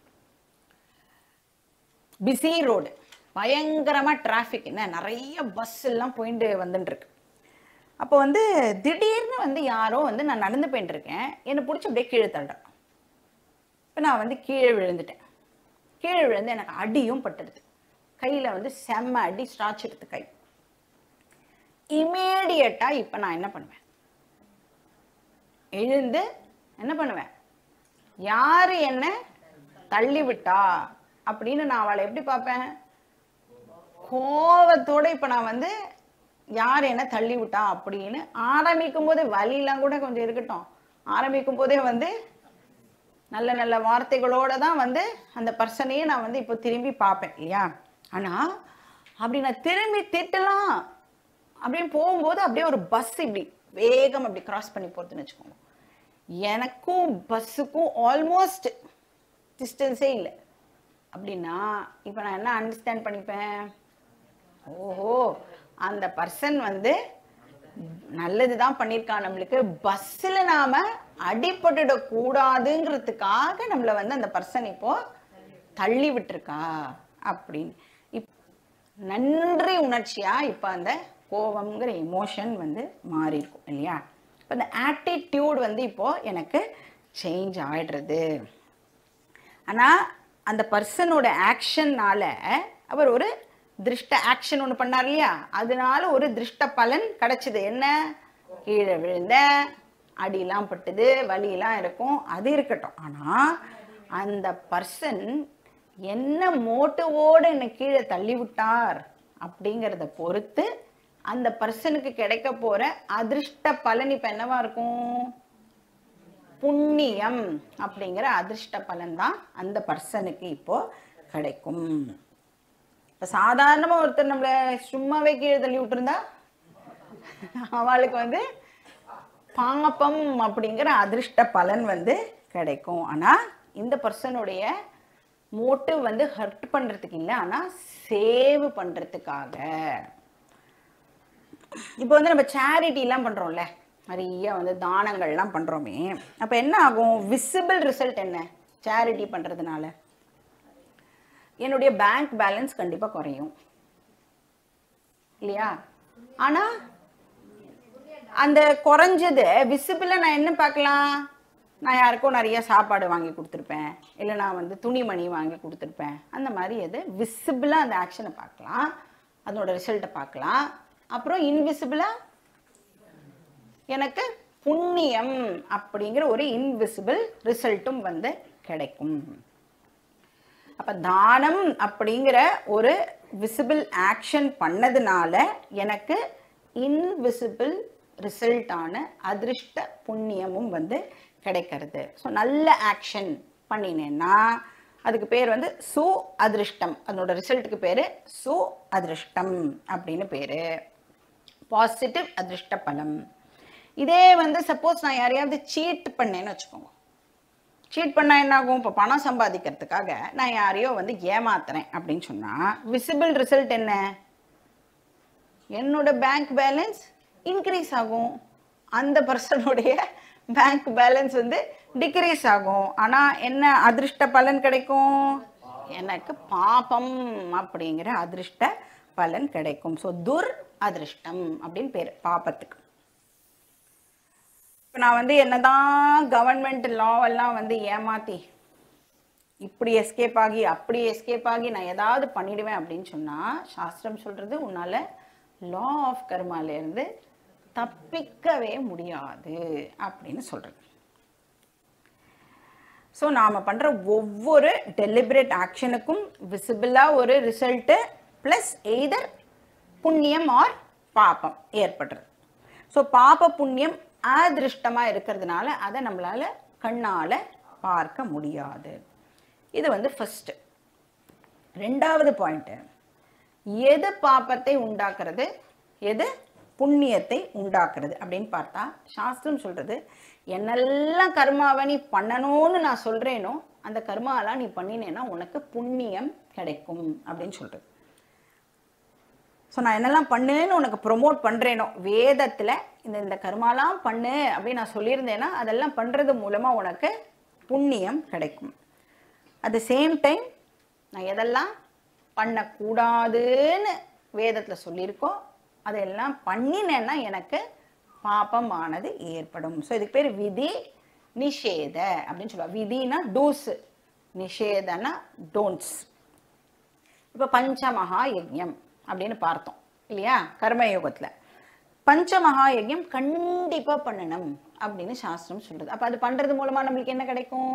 பிஸி ரோடு பயங்கரமா டிராஃபிக் என்ன நிறைய பஸ் எல்லாம் போயிட்டு வந்துட்டு இருக்கு அப்போ வந்து திடீர்னு வந்து யாரோ வந்து நான் நடந்து போயிட்டு இருக்கேன் என்னை பிடிச்சி அப்படியே கீழே தள்ளுறேன் இப்போ நான் வந்து கீழே விழுந்துட்டேன் கீழே விழுந்து எனக்கு அடியும் பட்டுடுது கையில் வந்து செம்ம அடி ஸ்டாச் எடுத்து கை இமீடியட்டாக இப்போ நான் என்ன பண்ணுவேன் எழுந்து என்ன பண்ணுவேன் யார் என்ன தள்ளி விட்டா அப்படின்னு நான் அவளை எப்படி பார்ப்பேன் கோவத்தோட இப்போ நான் வந்து யார் என்ன தள்ளி விட்டா அப்படின்னு ஆரம்பிக்கும் போதே வலியெல்லாம் கூட கொஞ்சம் இருக்கட்டும் ஆரம்பிக்கும் போதே வந்து நல்ல நல்ல வார்த்தைகளோட தான் வந்து அந்த பர்சனையே நான் வந்து இப்போ திரும்பி பார்ப்பேன் இல்லையா ஆனால் அப்படி நான் திரும்பி திட்டலாம் அப்படின்னு போகும்போது அப்படியே ஒரு பஸ் இப்படி வேகம் அப்படி கிராஸ் பண்ணி போகிறதுன்னு வச்சுக்கோங்க எனக்கும் பஸ்ஸுக்கும் ஆல்மோஸ்ட் டிஸ்டன்ஸே இல்லை அப்படின்னா இப்போ நான் என்ன அண்டர்ஸ்டாண்ட் பண்ணிப்பேன் ஓஹோ அந்த பர்சன் வந்து நல்லது தான் பண்ணியிருக்கான் நம்மளுக்கு பஸ்ஸில் நாம அடிபட்டுட கூடாதுங்கிறதுக்காக நம்மளை வந்து அந்த பர்சன் இப்போ தள்ளி விட்டுருக்கா அப்படின்னு இப் நன்றி உணர்ச்சியா இப்போ அந்த கோபம்ங்கிற எமோஷன் வந்து மாறி இருக்கும் இல்லையா இப்போ அந்த ஆட்டிடியூட் வந்து இப்போ எனக்கு சேஞ்ச் ஆயிடுறது ஆனால் அந்த பர்சனோட ஆக்ஷன்னால அவர் ஒரு திருஷ்ட ஆக்ஷன் ஒன்று பண்ணார் இல்லையா அதனால ஒரு திருஷ்ட பலன் கிடைச்சது என்ன கீழே விழுந்த அடியெல்லாம் பட்டுது வலியெல்லாம் இருக்கும் அது இருக்கட்டும் ஆனால் அந்த பர்சன் என்ன மோட்டிவோடு என்னை கீழே தள்ளி விட்டார் அப்படிங்கிறத பொறுத்து அந்த பர்சனுக்கு கிடைக்க போற அதிர்ஷ்ட பலன் இப்போ என்னவா இருக்கும் புண்ணியம் அப்படிங்கிற அதிர்ஷ்ட பலன் தான் அந்த பர்சனுக்கு இப்போ கிடைக்கும் இப்போ சாதாரணமாக ஒருத்தர் நம்மளை சும்மாவே கீழே தள்ளி விட்டுருந்தா அவளுக்கு வந்து பாப்பம் அப்படிங்கிற அதிர்ஷ்ட பலன் வந்து கிடைக்கும் ஆனால் இந்த பர்சனுடைய மோட்டிவ் வந்து ஹர்ட் பண்ணுறதுக்கு இல்லை ஆனால் சேவ் பண்ணுறதுக்காக இப்போ வந்து நம்ம சேரிட்டிலாம் பண்ணுறோம்ல நிறைய வந்து தானங்கள்லாம் பண்ணுறோமே அப்போ என்ன ஆகும் விசிபிள் ரிசல்ட் என்ன சேரிட்டி பண்ணுறதுனால என்னுடைய பேங்க் பேலன்ஸ் கண்டிப்பாக குறையும் இல்லையா ஆனால் அந்த குறைஞ்சது விசிபிளாக நான் என்ன பார்க்கலாம் நான் யாருக்கும் நிறைய சாப்பாடு வாங்கி கொடுத்துருப்பேன் இல்லை நான் வந்து துணிமணி வாங்கி கொடுத்துருப்பேன் அந்த மாதிரி எது விசிபிளாக அந்த ஆக்ஷனை பார்க்கலாம் அதனோட ரிசல்ட்டை பார்க்கலாம் அப்புறம் இன்விசிபிளாக எனக்கு புண்ணியம் அப்படிங்கிற ஒரு இன்விசிபிள் ரிசல்ட்டும் வந்து கிடைக்கும் அப்போ தானம் அப்படிங்கிற ஒரு விசிபிள் ஆக்ஷன் பண்ணதுனால எனக்கு இன்விசிபிள் ரிசல்ட்டான அதிர்ஷ்ட புண்ணியமும் வந்து கிடைக்கிறது ஸோ நல்ல ஆக்ஷன் பண்ணினேன்னா அதுக்கு பேர் வந்து சு அதிர்ஷ்டம் அதனோட ரிசல்ட்டுக்கு பேர் சு அதிர்ஷ்டம் அப்படின்னு பேர் பாசிட்டிவ் அதிர்ஷ்ட பலம் இதே வந்து சப்போஸ் நான் யாரையாவது சீட் பண்ணேன்னு வச்சுக்கோங்க சீட் பண்ணா என்ன ஆகும் இப்போ பணம் சம்பாதிக்கிறதுக்காக நான் யாரையோ வந்து ஏமாத்துறேன் அப்படின்னு சொன்னால் விசிபிள் ரிசல்ட் என்ன என்னோட பேங்க் பேலன்ஸ் இன்க்ரீஸ் ஆகும் அந்த பர்சனுடைய பேங்க் பேலன்ஸ் வந்து டிக்ரீஸ் ஆகும் ஆனால் என்ன அதிர்ஷ்ட பலன் கிடைக்கும் எனக்கு பாபம் அப்படிங்கிற அதிர்ஷ்ட பலன் கிடைக்கும் ஸோ துர் அதிர்ஷ்டம் அப்படின்னு பேர் பாபத்துக்கு இப்போ நான் வந்து என்னதான் கவர்மெண்ட் லாவெல்லாம் வந்து ஏமாத்தி இப்படி எஸ்கேப் ஆகி அப்படி எஸ்கேப் ஆகி நான் ஏதாவது பண்ணிடுவேன் அப்படின்னு சொன்னால் சாஸ்திரம் சொல்கிறது உன்னால் லா ஆஃப் கர்மாலேருந்து தப்பிக்கவே முடியாது அப்படின்னு சொல்கிறது ஸோ நாம் பண்ணுற ஒவ்வொரு டெலிபரேட் ஆக்ஷனுக்கும் விசிபிளாக ஒரு ரிசல்ட்டு ப்ளஸ் எய்தர் புண்ணியம் ஆர் பாப்பம் ஏற்படுறது ஸோ பாப புண்ணியம் அதிருஷ்டமாக இருக்கிறதுனால அதை நம்மளால் கண்ணால் பார்க்க முடியாது இது வந்து ஃபஸ்ட்டு ரெண்டாவது பாயிண்ட்டு எது பாப்பத்தை உண்டாக்குறது எது புண்ணியத்தை உண்டாக்குறது அப்படின்னு பார்த்தா சாஸ்திரம் சொல்கிறது என்னெல்லாம் கர்மாவை நீ பண்ணணும்னு நான் சொல்கிறேனோ அந்த கர்மாவெல்லாம் நீ பண்ணினேன்னா உனக்கு புண்ணியம் கிடைக்கும் அப்படின்னு சொல்கிறது ஸோ நான் என்னெல்லாம் பண்ணுன்னு உனக்கு ப்ரொமோட் பண்ணுறேனோ வேதத்தில் இந்த இந்த கர்மாலாம் பண்ணு அப்படின்னு நான் சொல்லியிருந்தேன்னா அதெல்லாம் பண்ணுறது மூலமாக உனக்கு புண்ணியம் கிடைக்கும் அட் த சேம் டைம் நான் எதெல்லாம் பண்ணக்கூடாதுன்னு வேதத்தில் சொல்லியிருக்கோ அதெல்லாம் பண்ணினேன்னா எனக்கு பாபமானது ஏற்படும் ஸோ இதுக்கு பேர் விதி நிஷேத அப்படின்னு சொல்லுவாங்க விதினா டூஸ் நிஷேதனா டோன்ட்ஸ் இப்போ பஞ்சமகா யஜ்யம் அப்படின்னு பார்த்தோம் இல்லையா கர்மயோகத்தில் பஞ்சமகா யஜ்யம் கண்டிப்பாக பண்ணணும் அப்படின்னு சாஸ்திரம் சொல்கிறது அப்போ அது பண்ணுறது மூலமாக நம்மளுக்கு என்ன கிடைக்கும்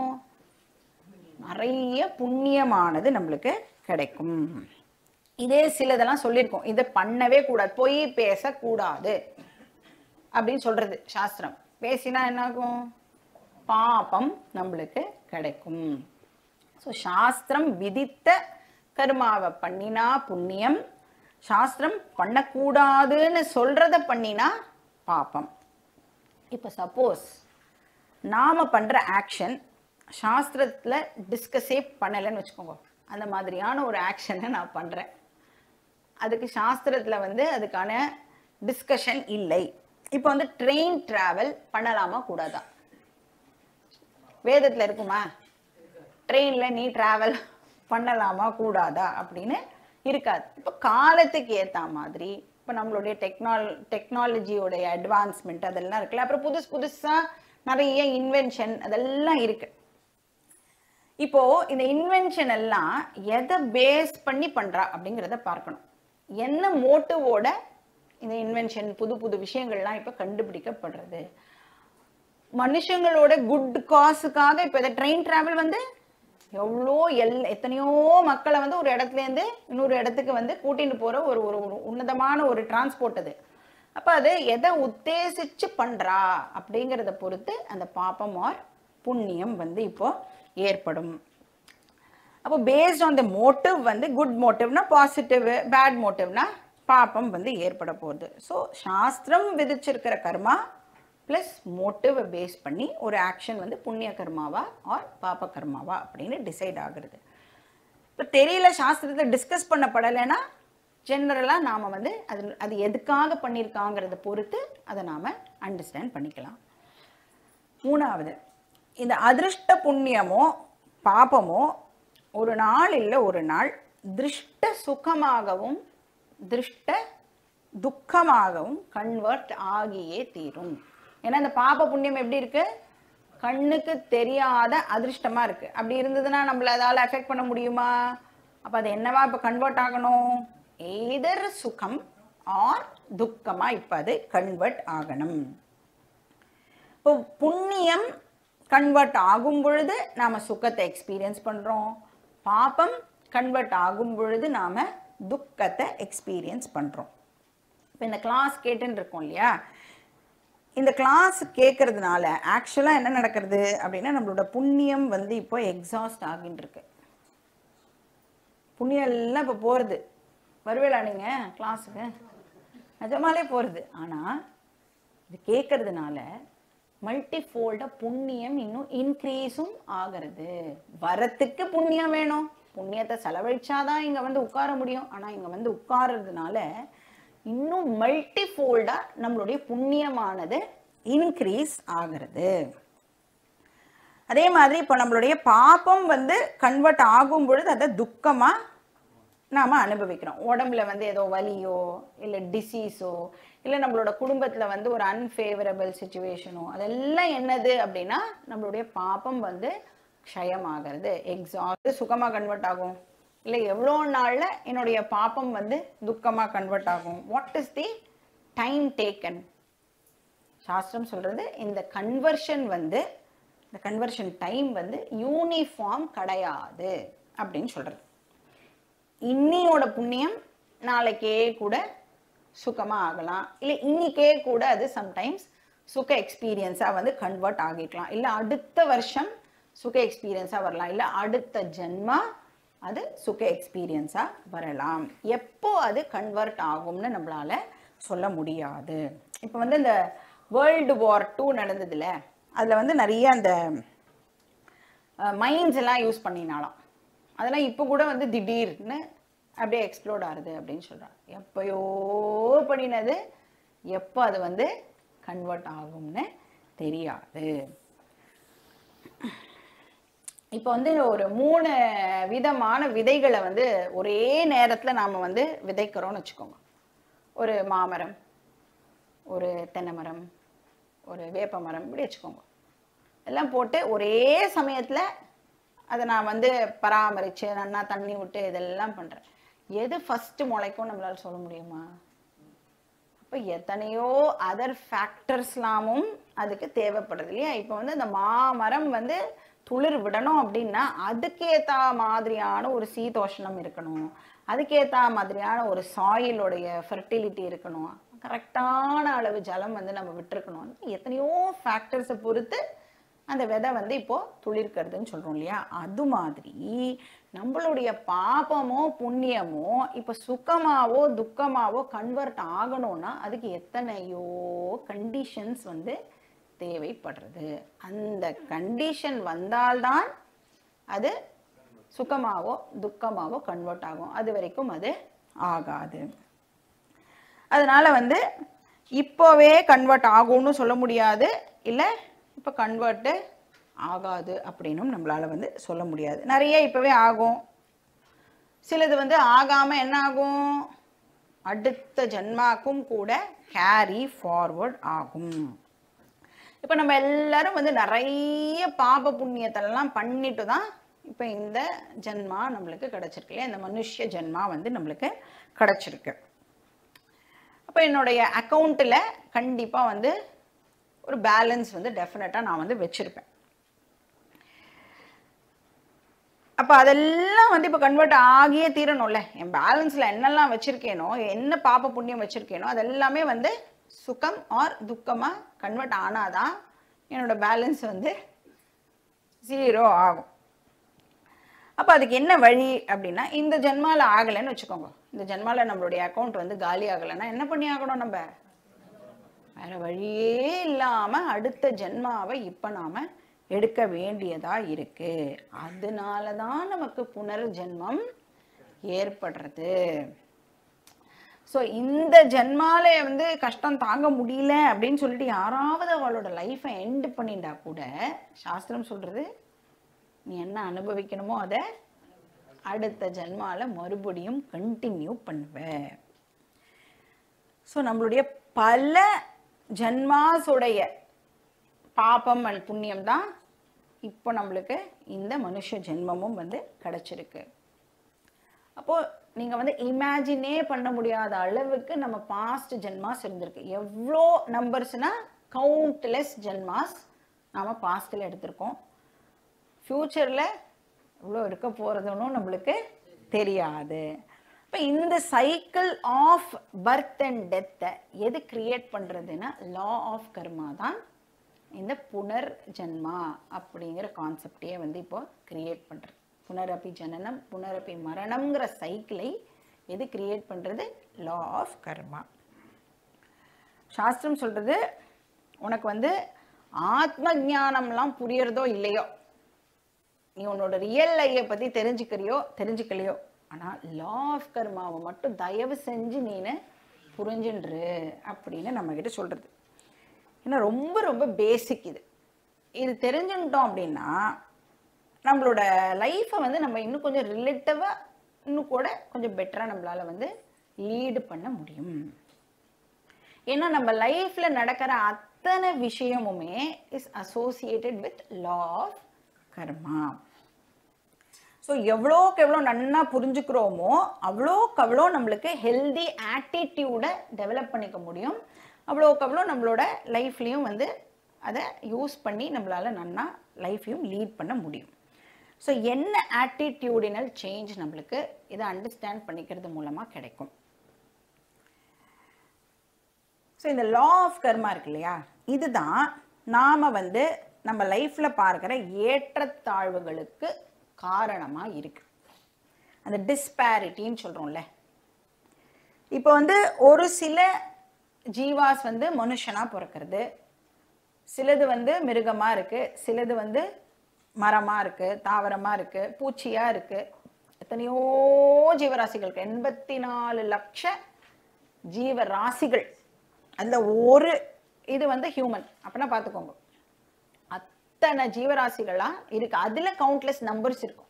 நிறைய புண்ணியமானது நம்மளுக்கு கிடைக்கும் இதே சிலதெல்லாம் சொல்லியிருக்கோம் இதை பண்ணவே கூடாது பொய் பேசக்கூடாது அப்படின்னு சொல்றது சாஸ்திரம் பேசினா என்னாகும் பாபம் நம்மளுக்கு கிடைக்கும் ஸோ சாஸ்திரம் விதித்த கர்மாவை பண்ணினா புண்ணியம் சாஸ்திரம் பண்ணக்கூடாதுன்னு சொல்றத பண்ணினா பாபம் இப்போ சப்போஸ் நாம் பண்ணுற ஆக்ஷன் சாஸ்திரத்தில் டிஸ்கஸே பண்ணலைன்னு வச்சுக்கோங்க அந்த மாதிரியான ஒரு ஆக்ஷனை நான் பண்ணுறேன் அதுக்கு சாஸ்திரத்தில் வந்து அதுக்கான டிஸ்கஷன் இல்லை இப்போ வந்து ட்ரெயின் ட்ராவல் பண்ணலாமா கூடாதா வேதத்தில் இருக்குமா ட்ரெயினில் நீ ட்ராவல் பண்ணலாமா கூடாதா அப்படின்னு இருக்காது இப்போ காலத்துக்கு ஏற்ற மாதிரி இப்போ நம்மளுடைய டெக்னால் டெக்னாலஜியோடைய அட்வான்ஸ்மெண்ட் அதெல்லாம் இருக்குல்ல அப்புறம் புதுசு புதுசாக நிறைய இன்வென்ஷன் அதெல்லாம் இருக்கு இப்போ இந்த இன்வென்ஷன் எல்லாம் எதை பேஸ் பண்ணி பண்றா அப்படிங்கிறத பார்க்கணும் என்ன மோட்டிவோட இந்த இன்வென்ஷன் புது புது விஷயங்கள்லாம் இப்போ கண்டுபிடிக்கப்படுறது மனுஷங்களோட குட் காசுக்காக இப்போ இந்த ட்ரெயின் டிராவல் வந்து எவ்வளோ எல் எத்தனையோ மக்களை வந்து ஒரு இடத்துலேருந்து இன்னொரு இடத்துக்கு வந்து கூட்டிட்டு போகிற ஒரு ஒரு ஒரு உன்னதமான ஒரு டிரான்ஸ்போர்ட் அது அப்போ அது எதை உத்தேசிச்சு பண்ணுறா அப்படிங்கிறத பொறுத்து அந்த பாப்பம் ஆர் புண்ணியம் வந்து இப்போ ஏற்படும் அப்போ பேஸ்ட் ஆன் த மோட்டிவ் வந்து குட் மோட்டிவ்னா பாசிட்டிவ் பேட் மோட்டிவ்னா பாப்பம் வந்து ஏற்பட போகுது ஸோ சாஸ்திரம் விதிச்சிருக்கிற கர்மா ப்ளஸ் மோட்டிவை பேஸ் பண்ணி ஒரு ஆக்ஷன் வந்து புண்ணிய கர்மாவா ஆர் பாப கர்மாவா அப்படின்னு டிசைட் ஆகுறது இப்போ தெரியல சாஸ்திரத்தில் டிஸ்கஸ் பண்ணப்படலைன்னா ஜென்ரலாக நாம் வந்து அது அது எதுக்காக பண்ணியிருக்காங்கிறத பொறுத்து அதை நாம் அண்டர்ஸ்டாண்ட் பண்ணிக்கலாம் மூணாவது இந்த அதிருஷ்ட புண்ணியமோ பாபமோ ஒரு நாள் இல்லை ஒரு நாள் திருஷ்ட சுகமாகவும் திருஷ்ட துக்கமாகவும் கன்வெர்ட் ஆகியே தீரும் ஏன்னா இந்த பாப புண்ணியம் எப்படி இருக்கு கண்ணுக்கு தெரியாத அதிர்ஷ்டமா இருக்கு அப்படி இருந்ததுன்னா நம்மள அதால அஃபெக்ட் பண்ண முடியுமா அப்ப அது என்னவா இப்ப கன்வெர்ட் ஆகணும் எய்தர் சுகம் ஆர் துக்கமா இப்ப அது கன்வெர்ட் ஆகணும் இப்போ புண்ணியம் கன்வெர்ட் ஆகும் பொழுது நாம சுகத்தை எக்ஸ்பீரியன்ஸ் பண்றோம் பாபம் கன்வெர்ட் ஆகும் பொழுது நாம துக்கத்தை எக்ஸ்பீரியன்ஸ் பண்றோம் இப்போ இந்த கிளாஸ் கேட்டுன்னு இருக்கோம் இல்லையா இந்த கிளாஸ் கேட்கறதுனால ஆக்சுவலாக என்ன நடக்கிறது அப்படின்னா நம்மளோட புண்ணியம் வந்து இப்போ எக்ஸாஸ்ட் ஆகின்னு இருக்கு புண்ணியம் எல்லாம் இப்போ போகிறது வருவேலா நீங்கள் கிளாஸுக்கு நிஜமாலே போகிறது ஆனால் இது கேட்கறதுனால மல்டிஃபோல்டாக புண்ணியம் இன்னும் இன்க்ரீஸும் ஆகிறது வரத்துக்கு புண்ணியம் வேணும் புண்ணியத்தை செலவழிச்சாதான் இங்கே வந்து உட்கார முடியும் ஆனால் இங்கே வந்து உட்கார்றதுனால இன்னும் மல்டிஃபோல்டாக நம்மளுடைய புண்ணியமானது இன்க்ரீஸ் ஆகிறது அதே மாதிரி இப்போ நம்மளுடைய பாப்பம் வந்து கன்வெர்ட் ஆகும் பொழுது அதை துக்கமாக நாம் அனுபவிக்கிறோம் உடம்புல வந்து ஏதோ வலியோ இல்லை டிசீஸோ இல்லை நம்மளோட குடும்பத்தில் வந்து ஒரு அன்ஃபேவரபிள் சுச்சுவேஷனோ அதெல்லாம் என்னது அப்படின்னா நம்மளுடைய பாப்பம் வந்து க்ஷயமாகிறது எக்ஸாஸ்ட் சுகமாக கன்வெர்ட் ஆகும் இல்லை எவ்வளோ நாளில் என்னுடைய பாப்பம் வந்து துக்கமாக கன்வெர்ட் ஆகும் what is the time taken சாஸ்திரம் சொல்கிறது இந்த கன்வர்ஷன் வந்து இந்த கன்வர்ஷன் டைம் வந்து யூனிஃபார்ம் கிடையாது அப்படின்னு சொல்கிறது இன்னியோட புண்ணியம் நாளைக்கே கூட சுகமாக ஆகலாம் இல்லை இன்னிக்கே கூட அது சம்டைம்ஸ் சுக எக்ஸ்பீரியன்ஸாக வந்து கன்வெர்ட் ஆகிக்கலாம் இல்லை அடுத்த வருஷம் சுக எக்ஸ்பீரியன்ஸாக வரலாம் இல்லை அடுத்த ஜென்மா அது சுக எக்ஸ்பீரியன்ஸாக வரலாம் எப்போ அது கன்வெர்ட் ஆகும்னு நம்மளால சொல்ல முடியாது இப்போ வந்து இந்த வேர்ல்டு வார் டூ நடந்ததுல அதில் வந்து நிறைய அந்த மைண்ட்ஸ் எல்லாம் யூஸ் பண்ணினாலாம் அதெல்லாம் இப்போ கூட வந்து திடீர்னு அப்படியே எக்ஸ்ப்ளோர்ட் ஆகுது அப்படின்னு சொல்கிறாங்க எப்பயோ பண்ணினது எப்போ அது வந்து கன்வெர்ட் ஆகும்னு தெரியாது இப்போ வந்து ஒரு மூணு விதமான விதைகளை வந்து ஒரே நேரத்தில் நாம் வந்து விதைக்கிறோம்னு வச்சுக்கோங்க ஒரு மாமரம் ஒரு தென்னை மரம் ஒரு வேப்ப மரம் இப்படி வச்சுக்கோங்க எல்லாம் போட்டு ஒரே சமயத்தில் அதை நான் வந்து பராமரித்து நல்லா தண்ணி விட்டு இதெல்லாம் பண்ணுறேன் எது ஃபஸ்ட்டு முளைக்கும் நம்மளால சொல்ல முடியுமா அப்போ எத்தனையோ அதர் ஃபேக்டர்ஸ்லாமும் அதுக்கு தேவைப்படுது இல்லையா இப்போ வந்து அந்த மாமரம் வந்து துளிர் விடணும் அப்படின்னா அதுக்கேற்ற மாதிரியான ஒரு சீதோஷணம் இருக்கணும் அதுக்கேற்ற மாதிரியான ஒரு சாயிலோடைய ஃபெர்டிலிட்டி இருக்கணும் கரெக்டான அளவு ஜலம் வந்து நம்ம விட்டுருக்கணும் எத்தனையோ ஃபேக்டர்ஸை பொறுத்து அந்த விதை வந்து இப்போ துளிர்க்கிறதுன்னு சொல்றோம் இல்லையா அது மாதிரி நம்மளுடைய பாபமோ புண்ணியமோ இப்போ சுகமாவோ துக்கமாவோ கன்வெர்ட் ஆகணும்னா அதுக்கு எத்தனையோ கண்டிஷன்ஸ் வந்து தேவைப்படுறது அந்த கண்டிஷன் வந்தால்தான் அது சுகமாவோ துக்கமாவோ கன்வெர்ட் ஆகும் அது வரைக்கும் அது ஆகாது அதனால வந்து இப்போவே கன்வெர்ட் ஆகும்னு சொல்ல முடியாது இல்லை இப்போ கன்வெர்ட்டு ஆகாது அப்படின்னும் நம்மளால வந்து சொல்ல முடியாது நிறைய இப்போவே ஆகும் சிலது வந்து ஆகாமல் என்ன ஆகும் அடுத்த ஜென்மாக்கும் கூட கேரி ஃபார்வர்ட் ஆகும் இப்போ நம்ம எல்லாரும் வந்து நிறைய பாப புண்ணியத்தெல்லாம் பண்ணிட்டு தான் இப்போ இந்த ஜென்மா நம்மளுக்கு கிடச்சிருக்கு இல்லையா இந்த மனுஷ ஜென்மா வந்து நம்மளுக்கு கிடச்சிருக்கு அப்போ என்னுடைய அக்கௌண்ட்டில் கண்டிப்பாக வந்து ஒரு பேலன்ஸ் வந்து டெஃபினட்டாக நான் வந்து வச்சுருப்பேன் அப்போ அதெல்லாம் வந்து இப்போ கன்வெர்ட் ஆகியே தீரணும்ல என் பேலன்ஸில் என்னெல்லாம் வச்சுருக்கேனோ என்ன பாப்ப புண்ணியம் வச்சுருக்கேனோ அதெல்லாமே வந்து சுகம் ஆர் துக்கமாக கன்வெர்ட் ஆனாதான் என்னோட பேலன்ஸ் வந்து ஜீரோ ஆகும் அப்போ அதுக்கு என்ன வழி அப்படின்னா இந்த ஜென்மால ஆகலைன்னு வச்சுக்கோங்க இந்த ஜென்மால நம்மளுடைய அக்கௌண்ட் வந்து காலி ஆகலைன்னா என்ன பண்ணி ஆகணும் நம்ம வேற வழியே இல்லாம அடுத்த ஜென்மாவை இப்ப நாம எடுக்க வேண்டியதா இருக்கு அதனால தான் நமக்கு புனர்ஜென்மம் ஏற்படுறது ஸோ இந்த ஜென்மால வந்து கஷ்டம் தாங்க முடியல அப்படின்னு சொல்லிட்டு யாராவது அவளோட லைஃப்பை எண்ட் பண்ணிட்டா கூட சாஸ்திரம் சொல்றது நீ என்ன அனுபவிக்கணுமோ அதை அடுத்த ஜென்மால மறுபடியும் கண்டினியூ பண்ணுவ ஸோ நம்மளுடைய பல ஜன்மாஸுடைய பாபம் அண்ட் புண்ணியம் தான் இப்போ நம்மளுக்கு இந்த மனுஷ ஜென்மமும் வந்து கிடைச்சிருக்கு அப்போ நீங்க வந்து இமேஜினே பண்ண முடியாத அளவுக்கு நம்ம பாஸ்ட் ஜென்மாஸ் இருந்திருக்கு எவ்வளோ நம்பர்ஸ்னா கவுண்ட்லெஸ் ஜென்மாஸ் நாம பாஸ்டில் எடுத்திருக்கோம் ஃப்யூச்சரில் இவ்வளோ இருக்க போகிறதுன்னு நம்மளுக்கு தெரியாது இப்போ இந்த சைக்கிள் ஆஃப் பர்த் அண்ட் டெத்தை எது கிரியேட் பண்ணுறதுன்னா லா ஆஃப் கர்மா தான் இந்த புனர் ஜென்மா அப்படிங்கிற கான்செப்டையே வந்து இப்போ கிரியேட் பண்ணுறது புனரப்பி ஜனனம் புனரப்பி மரணம்ங்கிற சைக்கிளை எது கிரியேட் பண்ணுறது லா ஆஃப் கர்மா சாஸ்திரம் சொல்கிறது உனக்கு வந்து ஆத்ம ஞானம்லாம் புரியறதோ இல்லையோ நீ உன்னோட ரியல் லையை பற்றி தெரிஞ்சுக்கிறியோ தெரிஞ்சுக்கலையோ ஆனால் லா ஆஃப் கர்மாவை மட்டும் தயவு செஞ்சு நீனு புரிஞ்சுன்று அப்படின்னு நம்மக்கிட்ட சொல்கிறது ஏன்னா ரொம்ப ரொம்ப பேசிக் இது இது தெரிஞ்சுட்டோம் அப்படின்னா நம்மளோட லைஃப்பை வந்து நம்ம இன்னும் கொஞ்சம் ரிலேட்டிவாக இன்னும் கூட கொஞ்சம் பெட்டராக நம்மளால் வந்து லீடு பண்ண முடியும் ஏன்னா நம்ம லைஃப்பில் நடக்கிற அத்தனை விஷயமுமே is associated with law of karma so எவ்வளோக்கு எவ்வளோ நன்னா புரிஞ்சுக்கிறோமோ அவ்வளோக்கு அவ்வளோ நம்மளுக்கு ஹெல்தி ஆட்டிடியூடை டெவலப் பண்ணிக்க முடியும் அவ்வளோக்கு அவ்வளோ நம்மளோட லைஃப்லேயும் வந்து அதை யூஸ் பண்ணி நம்மளால் நன்னா லைஃப்பையும் லீட் பண்ண முடியும் ஸோ என்ன ஆட்டிடியூடினல் சேஞ்ச் நம்மளுக்கு இதை அண்டர்ஸ்டாண்ட் பண்ணிக்கிறது மூலமாக கிடைக்கும் ஸோ இந்த லா ஆஃப் கர்மா இருக்கு இல்லையா இதுதான் நாம் வந்து நம்ம லைஃப்பில் பார்க்குற ஏற்றத்தாழ்வுகளுக்கு காரணமாக இருக்கு அந்த டிஸ்பேரிட்டின்னு சொல்கிறோம்ல இப்போ வந்து ஒரு சில ஜீவாஸ் வந்து மனுஷனாக பிறக்கிறது சிலது வந்து மிருகமாக இருக்குது சிலது வந்து மரமாக இருக்குது தாவரமாக இருக்குது பூச்சியாக இருக்குது எத்தனையோ ஜீவராசிகளுக்கு எண்பத்தி நாலு லட்ச ஜீவராசிகள் அதில் ஒரு இது வந்து ஹியூமன் அப்படின்னா பார்த்துக்கோங்க அத்தனை ஜீவராசிகளாக இருக்கு அதில் கவுண்ட்லெஸ் நம்பர்ஸ் இருக்கும்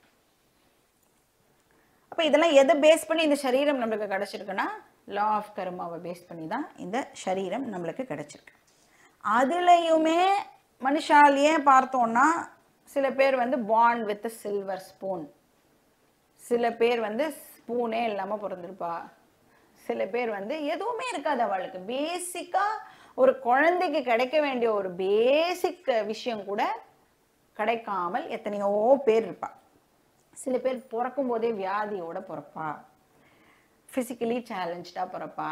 அப்போ இதெல்லாம் எதை பேஸ் பண்ணி இந்த சரீரம் நம்மளுக்கு கிடைச்சிருக்குன்னா லா ஆஃப் கர்மாவை பேஸ் பண்ணி தான் இந்த சரீரம் நம்மளுக்கு கிடைச்சிருக்கு அதுலேயுமே மனுஷாலேயே பார்த்தோன்னா சில பேர் வந்து பாண்ட் வித் சில்வர் ஸ்பூன் சில பேர் வந்து ஸ்பூனே இல்லாமல் பிறந்திருப்பா சில பேர் வந்து எதுவுமே இருக்காது அவளுக்கு பேசிக்காக ஒரு குழந்தைக்கு கிடைக்க வேண்டிய ஒரு பேசிக் விஷயம் கூட கிடைக்காமல் எத்தனையோ பேர் இருப்பா சில பேர் பிறக்கும் போதே வியாதியோட பிறப்பா ஃபிசிக்கலி சேலஞ்சாக பிறப்பா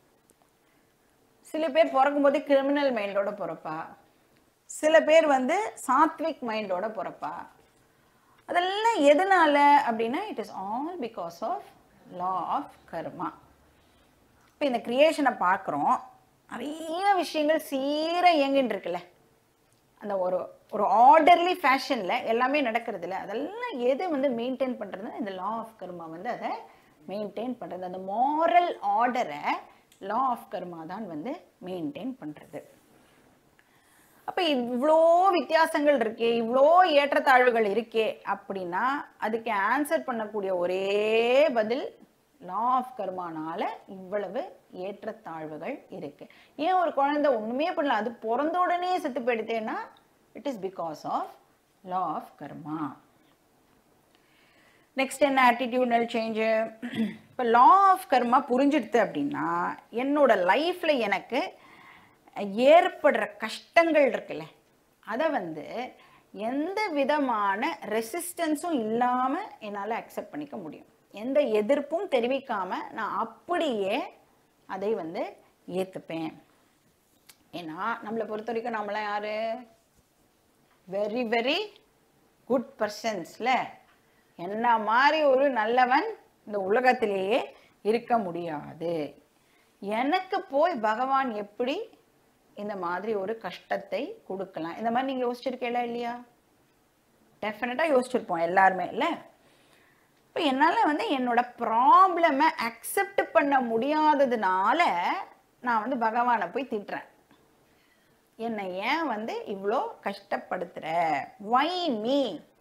சில பேர் பிறக்கும் போதே கிரிமினல் மைண்டோட பிறப்பா சில பேர் வந்து சாத்விக் மைண்டோட பிறப்பா அதெல்லாம் எதனால அப்படின்னா it is all because of law of karma இப்போ இந்த கிரியேஷனை பார்க்குறோம் நிறைய விஷயங்கள் சீராக இயங்கின்னு இருக்குல்ல அந்த ஒரு ஒரு ஆர்டர்லி ஃபேஷனில் எல்லாமே நடக்கிறதுல அதெல்லாம் எது வந்து மெயின்டைன் பண்ணுறதுன்னா இந்த லா ஆஃப் கர்மா வந்து அதை மெயின்டைன் பண்ணுறது அந்த மாரல் ஆர்டரை லா ஆஃப் கர்மா தான் வந்து மெயின்டைன் பண்ணுறது அப்போ இவ்வளோ வித்தியாசங்கள் இருக்கே இவ்வளோ ஏற்றத்தாழ்வுகள் இருக்கே அப்படின்னா அதுக்கு ஆன்சர் பண்ணக்கூடிய ஒரே பதில் லா ஆஃப் கர்மானால இவ்வளவு ஏற்றத்தாழ்வுகள் இருக்கு ஏன் ஒரு குழந்தை ஒண்ணுமே பண்ணல அது பிறந்த உடனே செத்து போயிடுத்தேன்னா it is because of law of karma next என்ன ஆட்டிடியூடல் சேஞ்சு இப்போ லா ஆஃப் கர்மா புரிஞ்சிடுது அப்படின்னா என்னோட லைஃப்பில் எனக்கு ஏற்படுற கஷ்டங்கள் இருக்குல்ல அதை வந்து எந்த விதமான ரெசிஸ்டன்ஸும் இல்லாமல் என்னால் அக்செப்ட் பண்ணிக்க முடியும் எந்த எதிர்ப்பும் தெரிவிக்காம நான் அப்படியே அதை வந்து ஏற்றுப்பேன் ஏன்னா நம்மளை பொறுத்த வரைக்கும் நம்மளாம் யாரு வெரி வெரி குட் பர்சன்ஸ்ல என்ன மாதிரி ஒரு நல்லவன் இந்த உலகத்திலேயே இருக்க முடியாது எனக்கு போய் பகவான் எப்படி இந்த மாதிரி ஒரு கஷ்டத்தை கொடுக்கலாம் இந்த மாதிரி நீங்கள் யோசிச்சிருக்கீங்களா இல்லையா டெஃபினட்டாக யோசிச்சிருப்போம் எல்லாருமே இல்லை இப்போ என்னால் வந்து என்னோட ப்ராப்ளமை அக்செப்ட் பண்ண முடியாததுனால நான் வந்து பகவானை போய் திட்டுறேன் என்னை ஏன் வந்து இவ்வளோ கஷ்டப்படுத்துற வை மீ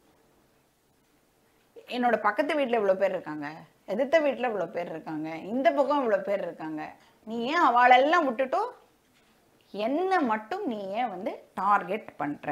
என்னோட பக்கத்து வீட்டில் இவ்வளோ பேர் இருக்காங்க எதிர்த்த வீட்டில் இவ்வளோ பேர் இருக்காங்க இந்த பக்கம் இவ்வளோ பேர் இருக்காங்க நீ ஏன் அவளெல்லாம் விட்டுட்டு என்ன மட்டும் நீ ஏன் வந்து டார்கெட் பண்ணுற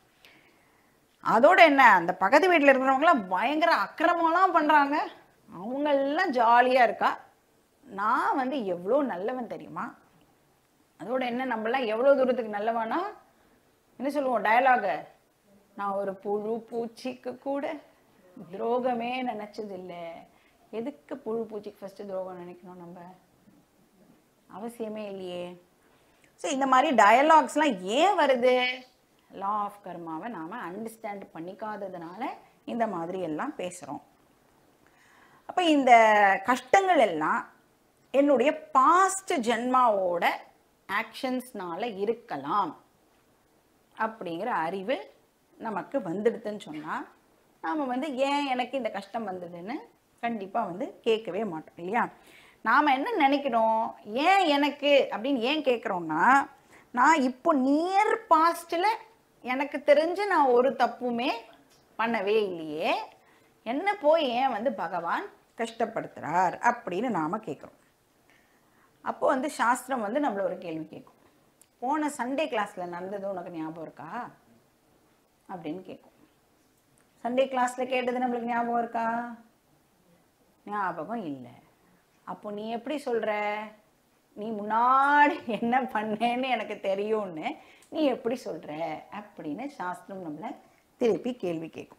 அதோட என்ன அந்த பக்கத்து வீட்டில் இருக்கிறவங்களாம் பயங்கர அக்கிரமம்லாம் பண்ணுறாங்க அவங்கெல்லாம் ஜாலியாக இருக்கா நான் வந்து எவ்வளோ நல்லவன் தெரியுமா அதோட என்ன நம்மளாம் எவ்வளோ தூரத்துக்கு நல்லவானா என்ன சொல்லுவோம் டயலாக நான் ஒரு புழு பூச்சிக்கு கூட துரோகமே நினச்சது இல்லை எதுக்கு புழு பூச்சிக்கு ஃபஸ்ட்டு துரோகம் நினைக்கணும் நம்ம அவசியமே இல்லையே ஸோ இந்த மாதிரி டயலாக்ஸ்லாம் ஏன் வருது லா ஆஃப் கர்மாவை நாம் அண்டர்ஸ்டாண்ட் பண்ணிக்காததுனால இந்த மாதிரி எல்லாம் பேசுகிறோம் அப்போ இந்த கஷ்டங்கள் எல்லாம் என்னுடைய பாஸ்ட் ஜென்மாவோட ஆக்ஷன்ஸ்னால இருக்கலாம் அப்படிங்கிற அறிவு நமக்கு வந்துடுதுன்னு சொன்னால் நாம் வந்து ஏன் எனக்கு இந்த கஷ்டம் வந்ததுன்னு கண்டிப்பாக வந்து கேட்கவே மாட்டோம் இல்லையா நாம் என்ன நினைக்கிறோம் ஏன் எனக்கு அப்படின்னு ஏன் கேட்குறோம்னா நான் இப்போ நியர் பாஸ்டில் எனக்கு தெரிஞ்சு நான் ஒரு தப்புமே பண்ணவே இல்லையே என்ன போய் ஏன் வந்து பகவான் கஷ்டப்படுத்துகிறார் அப்படின்னு நாம் கேட்குறோம் அப்போ வந்து சாஸ்திரம் வந்து நம்மள ஒரு கேள்வி கேட்கும் போன சண்டே கிளாஸில் நடந்தது உனக்கு ஞாபகம் இருக்கா அப்படின்னு கேட்கும் சண்டே கிளாஸில் கேட்டது நம்மளுக்கு ஞாபகம் இருக்கா ஞாபகம் இல்லை அப்போ நீ எப்படி சொல்கிற நீ முன்னாடி என்ன பண்ணேன்னு எனக்கு தெரியும்னு நீ எப்படி சொல்கிற அப்படின்னு சாஸ்திரம் நம்மளை திருப்பி கேள்வி கேட்கும்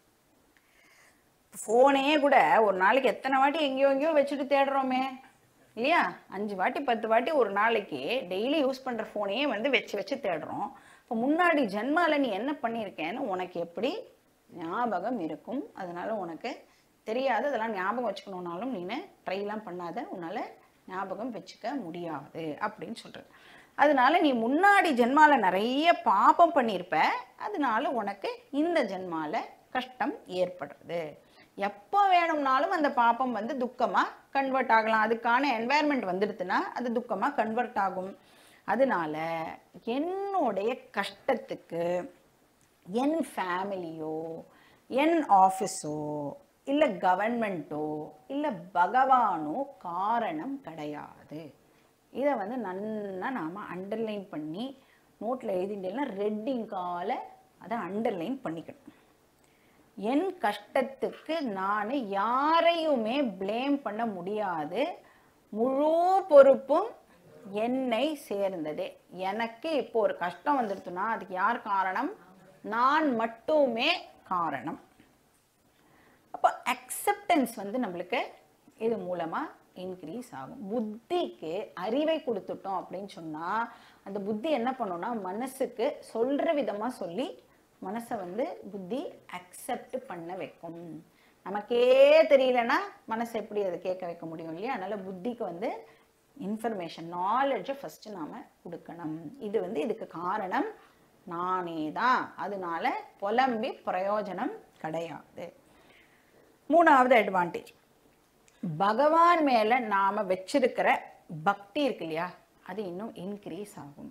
ஃபோனே கூட ஒரு நாளைக்கு எத்தனை வாட்டி எங்கேயோ எங்கேயோ வச்சுட்டு தேடுறோமே இல்லையா அஞ்சு வாட்டி பத்து வாட்டி ஒரு நாளைக்கு டெய்லி யூஸ் பண்ணுற ஃபோனையே வந்து வச்சு வச்சு தேடுறோம் இப்போ முன்னாடி ஜென்மால நீ என்ன பண்ணியிருக்கேன்னு உனக்கு எப்படி ஞாபகம் இருக்கும் அதனால உனக்கு தெரியாது அதெல்லாம் ஞாபகம் வச்சுக்கணுன்னாலும் நீ ட்ரைலாம் பண்ணாத உன்னால் ஞாபகம் வச்சுக்க முடியாது அப்படின்னு சொல்கிறது அதனால நீ முன்னாடி ஜென்மால நிறைய பாபம் பண்ணியிருப்ப அதனால உனக்கு இந்த ஜென்மால கஷ்டம் ஏற்படுறது எப்போ வேணும்னாலும் அந்த பாப்பம் வந்து துக்கமாக கன்வெர்ட் ஆகலாம் அதுக்கான என்வாயர்மெண்ட் வந்துடுதுன்னா அது துக்கமாக கன்வெர்ட் ஆகும் அதனால என்னுடைய கஷ்டத்துக்கு என் ஃபேமிலியோ என் ஆஃபீஸோ இல்லை கவர்மெண்ட்டோ இல்லை பகவானோ காரணம் கிடையாது இதை வந்து நன்னா நாம் அண்டர்லைன் பண்ணி நோட்டில் எழுதிட்டேன்னா ரெட்டிங்கால அதை அண்டர்லைன் பண்ணிக்கணும் என் கஷ்டத்துக்கு நான் யாரையுமே ப்ளேம் பண்ண முடியாது முழு பொறுப்பும் என்னை சேர்ந்ததே எனக்கு இப்போ ஒரு கஷ்டம் வந்துடுத்துன்னா அதுக்கு யார் காரணம் நான் மட்டுமே காரணம் அப்போ அக்செப்டன்ஸ் வந்து நம்மளுக்கு இது மூலமாக இன்க்ரீஸ் ஆகும் புத்திக்கு அறிவை கொடுத்துட்டோம் அப்படின்னு சொன்னால் அந்த புத்தி என்ன பண்ணும்னா மனசுக்கு சொல்கிற விதமாக சொல்லி மனசை வந்து புத்தி அக்செப்ட் பண்ண வைக்கும் நமக்கே தெரியலனா மனசை எப்படி அதை கேட்க வைக்க முடியும் இல்லையா அதனால் புத்திக்கு வந்து இன்ஃபர்மேஷன் நாலேஜை ஃபஸ்ட்டு நாம் கொடுக்கணும் இது வந்து இதுக்கு காரணம் நானே தான் அதனால புலம்பி பிரயோஜனம் கிடையாது மூணாவது அட்வான்டேஜ் பகவான் மேலே நாம் வச்சிருக்கிற பக்தி இருக்கு இல்லையா அது இன்னும் இன்க்ரீஸ் ஆகும்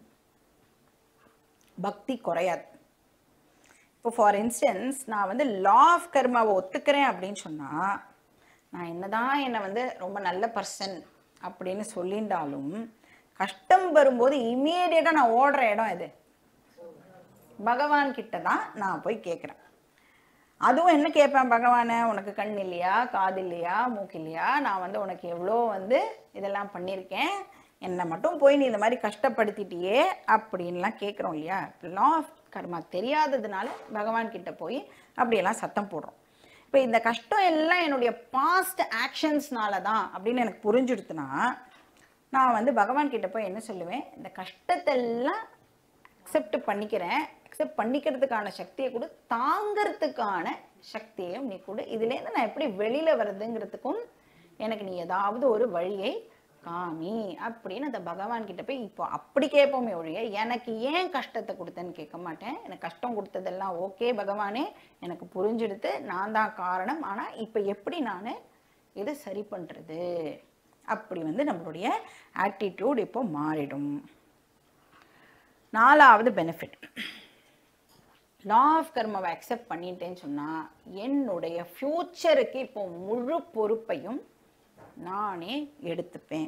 பக்தி குறையாது இப்போ ஃபார் இன்ஸ்டன்ஸ் நான் வந்து லா ஆஃப் கர்மாவை ஒத்துக்கிறேன் அப்படின்னு சொன்னால் நான் என்னதான் என்னை வந்து ரொம்ப நல்ல பர்சன் அப்படின்னு சொல்லிண்டாலும் கஷ்டம் வரும்போது இம்மீடியட்டாக நான் ஓடுற இடம் இது பகவான் கிட்ட தான் நான் போய் கேட்குறேன் அதுவும் என்ன கேட்பேன் பகவானை உனக்கு கண் இல்லையா காது இல்லையா மூக்கு இல்லையா நான் வந்து உனக்கு எவ்வளோ வந்து இதெல்லாம் பண்ணியிருக்கேன் என்னை மட்டும் போய் நீ இந்த மாதிரி கஷ்டப்படுத்திட்டியே அப்படின்லாம் கேட்குறோம் இல்லையா லா ஆஃப் கர்மா தெரியாததுனால பகவான் கிட்ட போய் அப்படியெல்லாம் சத்தம் போடுறோம் இப்போ இந்த கஷ்டம் எல்லாம் என்னுடைய பாஸ்ட் ஆக்ஷன்ஸ்னால தான் அப்படின்னு எனக்கு புரிஞ்சுடுத்துனா நான் வந்து பகவான் கிட்ட போய் என்ன சொல்லுவேன் இந்த கஷ்டத்தெல்லாம் அக்செப்ட் பண்ணிக்கிறேன் அக்செப்ட் பண்ணிக்கிறதுக்கான சக்தியை கொடு தாங்கிறதுக்கான சக்தியையும் நீ கொடு இதுலேருந்து நான் எப்படி வெளியில் வர்றதுங்கிறதுக்கும் எனக்கு நீ ஏதாவது ஒரு வழியை காமி அப்படின்னு அந்த பகவான் கிட்ட போய் இப்போ அப்படி கேட்போமே ஒழிய எனக்கு ஏன் கஷ்டத்தை கொடுத்தேன்னு கேட்க மாட்டேன் எனக்கு கஷ்டம் கொடுத்ததெல்லாம் ஓகே பகவானே எனக்கு புரிஞ்சிடுத்து நான் தான் காரணம் ஆனால் இப்போ எப்படி நான் இதை சரி பண்ணுறது அப்படி வந்து நம்மளுடைய ஆட்டிடியூட் இப்போ மாறிடும் நாலாவது பெனிஃபிட் லா ஆஃப் கர்மாவை அக்செப்ட் பண்ணிட்டேன்னு சொன்னால் என்னுடைய ஃப்யூச்சருக்கு இப்போ முழு பொறுப்பையும் நானே எடுத்துப்பேன்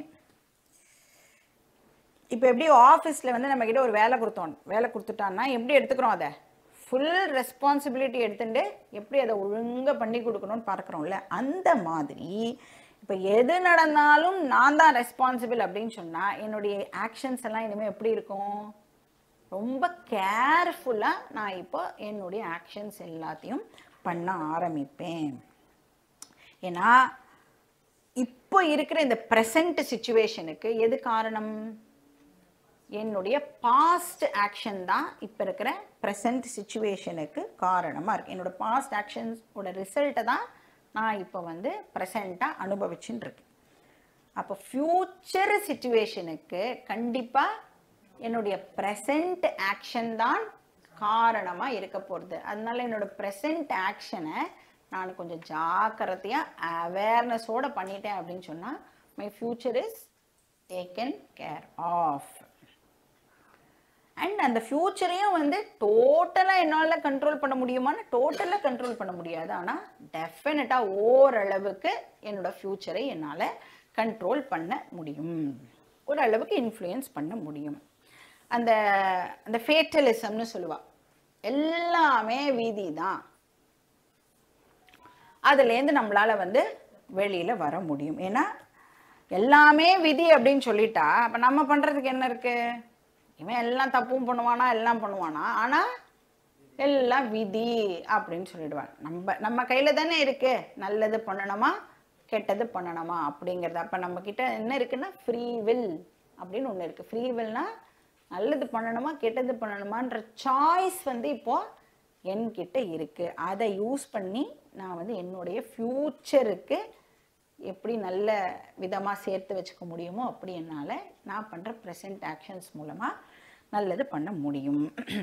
இப்போ எப்படி ஆஃபீஸில் வந்து நம்ம கிட்ட ஒரு வேலை கொடுத்தோம் வேலை கொடுத்துட்டான்னா எப்படி எடுத்துக்கிறோம் அதை ஃபுல் ரெஸ்பான்சிபிலிட்டி எடுத்துட்டு எப்படி அதை ஒழுங்காக பண்ணி கொடுக்கணும்னு பார்க்குறோம்ல அந்த மாதிரி இப்போ எது நடந்தாலும் நான் தான் ரெஸ்பான்சிபிள் அப்படின்னு சொன்னால் என்னுடைய ஆக்ஷன்ஸ் எல்லாம் இனிமேல் எப்படி இருக்கும் ரொம்ப கேர்ஃபுல்லாக நான் இப்போ என்னுடைய ஆக்ஷன்ஸ் எல்லாத்தையும் பண்ண ஆரம்பிப்பேன் ஏன்னா இப்போ இருக்கிற இந்த ப்ரெசண்ட் சுச்சுவேஷனுக்கு எது காரணம் என்னுடைய பாஸ்ட் ஆக்ஷன் தான் இப்போ இருக்கிற ப்ரெசண்ட் சுச்சுவேஷனுக்கு காரணமாக இருக்குது என்னோட பாஸ்ட் ஆக்ஷன்ஸோட ரிசல்ட்டை தான் நான் இப்போ வந்து ப்ரெசண்ட்டாக அனுபவிச்சுன்னு இருக்கேன் அப்போ ஃப்யூச்சர் சுச்சுவேஷனுக்கு கண்டிப்பாக என்னுடைய ப்ரெசண்ட் ஆக்ஷன் தான் காரணமாக இருக்க போகிறது அதனால என்னோட ப்ரெசண்ட் ஆக்ஷனை நான் கொஞ்சம் ஜாக்கிரதையாக அவேர்னஸோடு பண்ணிட்டேன் அப்படின்னு சொன்னால் my future is taken care of and அந்த ஃப்யூச்சரையும் வந்து டோட்டலாக என்னால் கண்ட்ரோல் பண்ண முடியுமான்னு டோட்டலாக கண்ட்ரோல் பண்ண முடியாது ஆனால் டெஃபினட்டாக ஓரளவுக்கு என்னோட ஃப்யூச்சரை என்னால் கண்ட்ரோல் பண்ண முடியும் ஓரளவுக்கு இன்ஃப்ளூயன்ஸ் பண்ண முடியும் அந்த அந்த ஃபேட்டலிசம்னு சொல்லுவா எல்லாமே வீதி தான் அதுலேருந்து நம்மளால் வந்து வெளியில் வர முடியும் ஏன்னா எல்லாமே விதி அப்படின்னு சொல்லிட்டா அப்போ நம்ம பண்ணுறதுக்கு என்ன இருக்குது இவன் எல்லாம் தப்பும் பண்ணுவானா எல்லாம் பண்ணுவானா ஆனால் எல்லாம் விதி அப்படின்னு சொல்லிடுவான் நம்ம நம்ம கையில் தானே இருக்கு நல்லது பண்ணணுமா கெட்டது பண்ணணுமா அப்படிங்கிறது அப்போ நம்மக்கிட்ட என்ன இருக்குன்னா ஃப்ரீ வில் அப்படின்னு ஒன்று இருக்குது ஃப்ரீ வில்னா நல்லது பண்ணணுமா கெட்டது பண்ணணுமான்ற சாய்ஸ் வந்து இப்போ என்கிட்ட இருக்குது அதை யூஸ் பண்ணி நான் வந்து என்னுடைய ஃப்யூச்சருக்கு எப்படி நல்ல விதமாக சேர்த்து வச்சுக்க முடியுமோ அப்படி என்னால் நான் பண்ணுற ப்ரெசன்ட் ஆக்ஷன்ஸ் மூலமாக நல்லது பண்ண முடியும்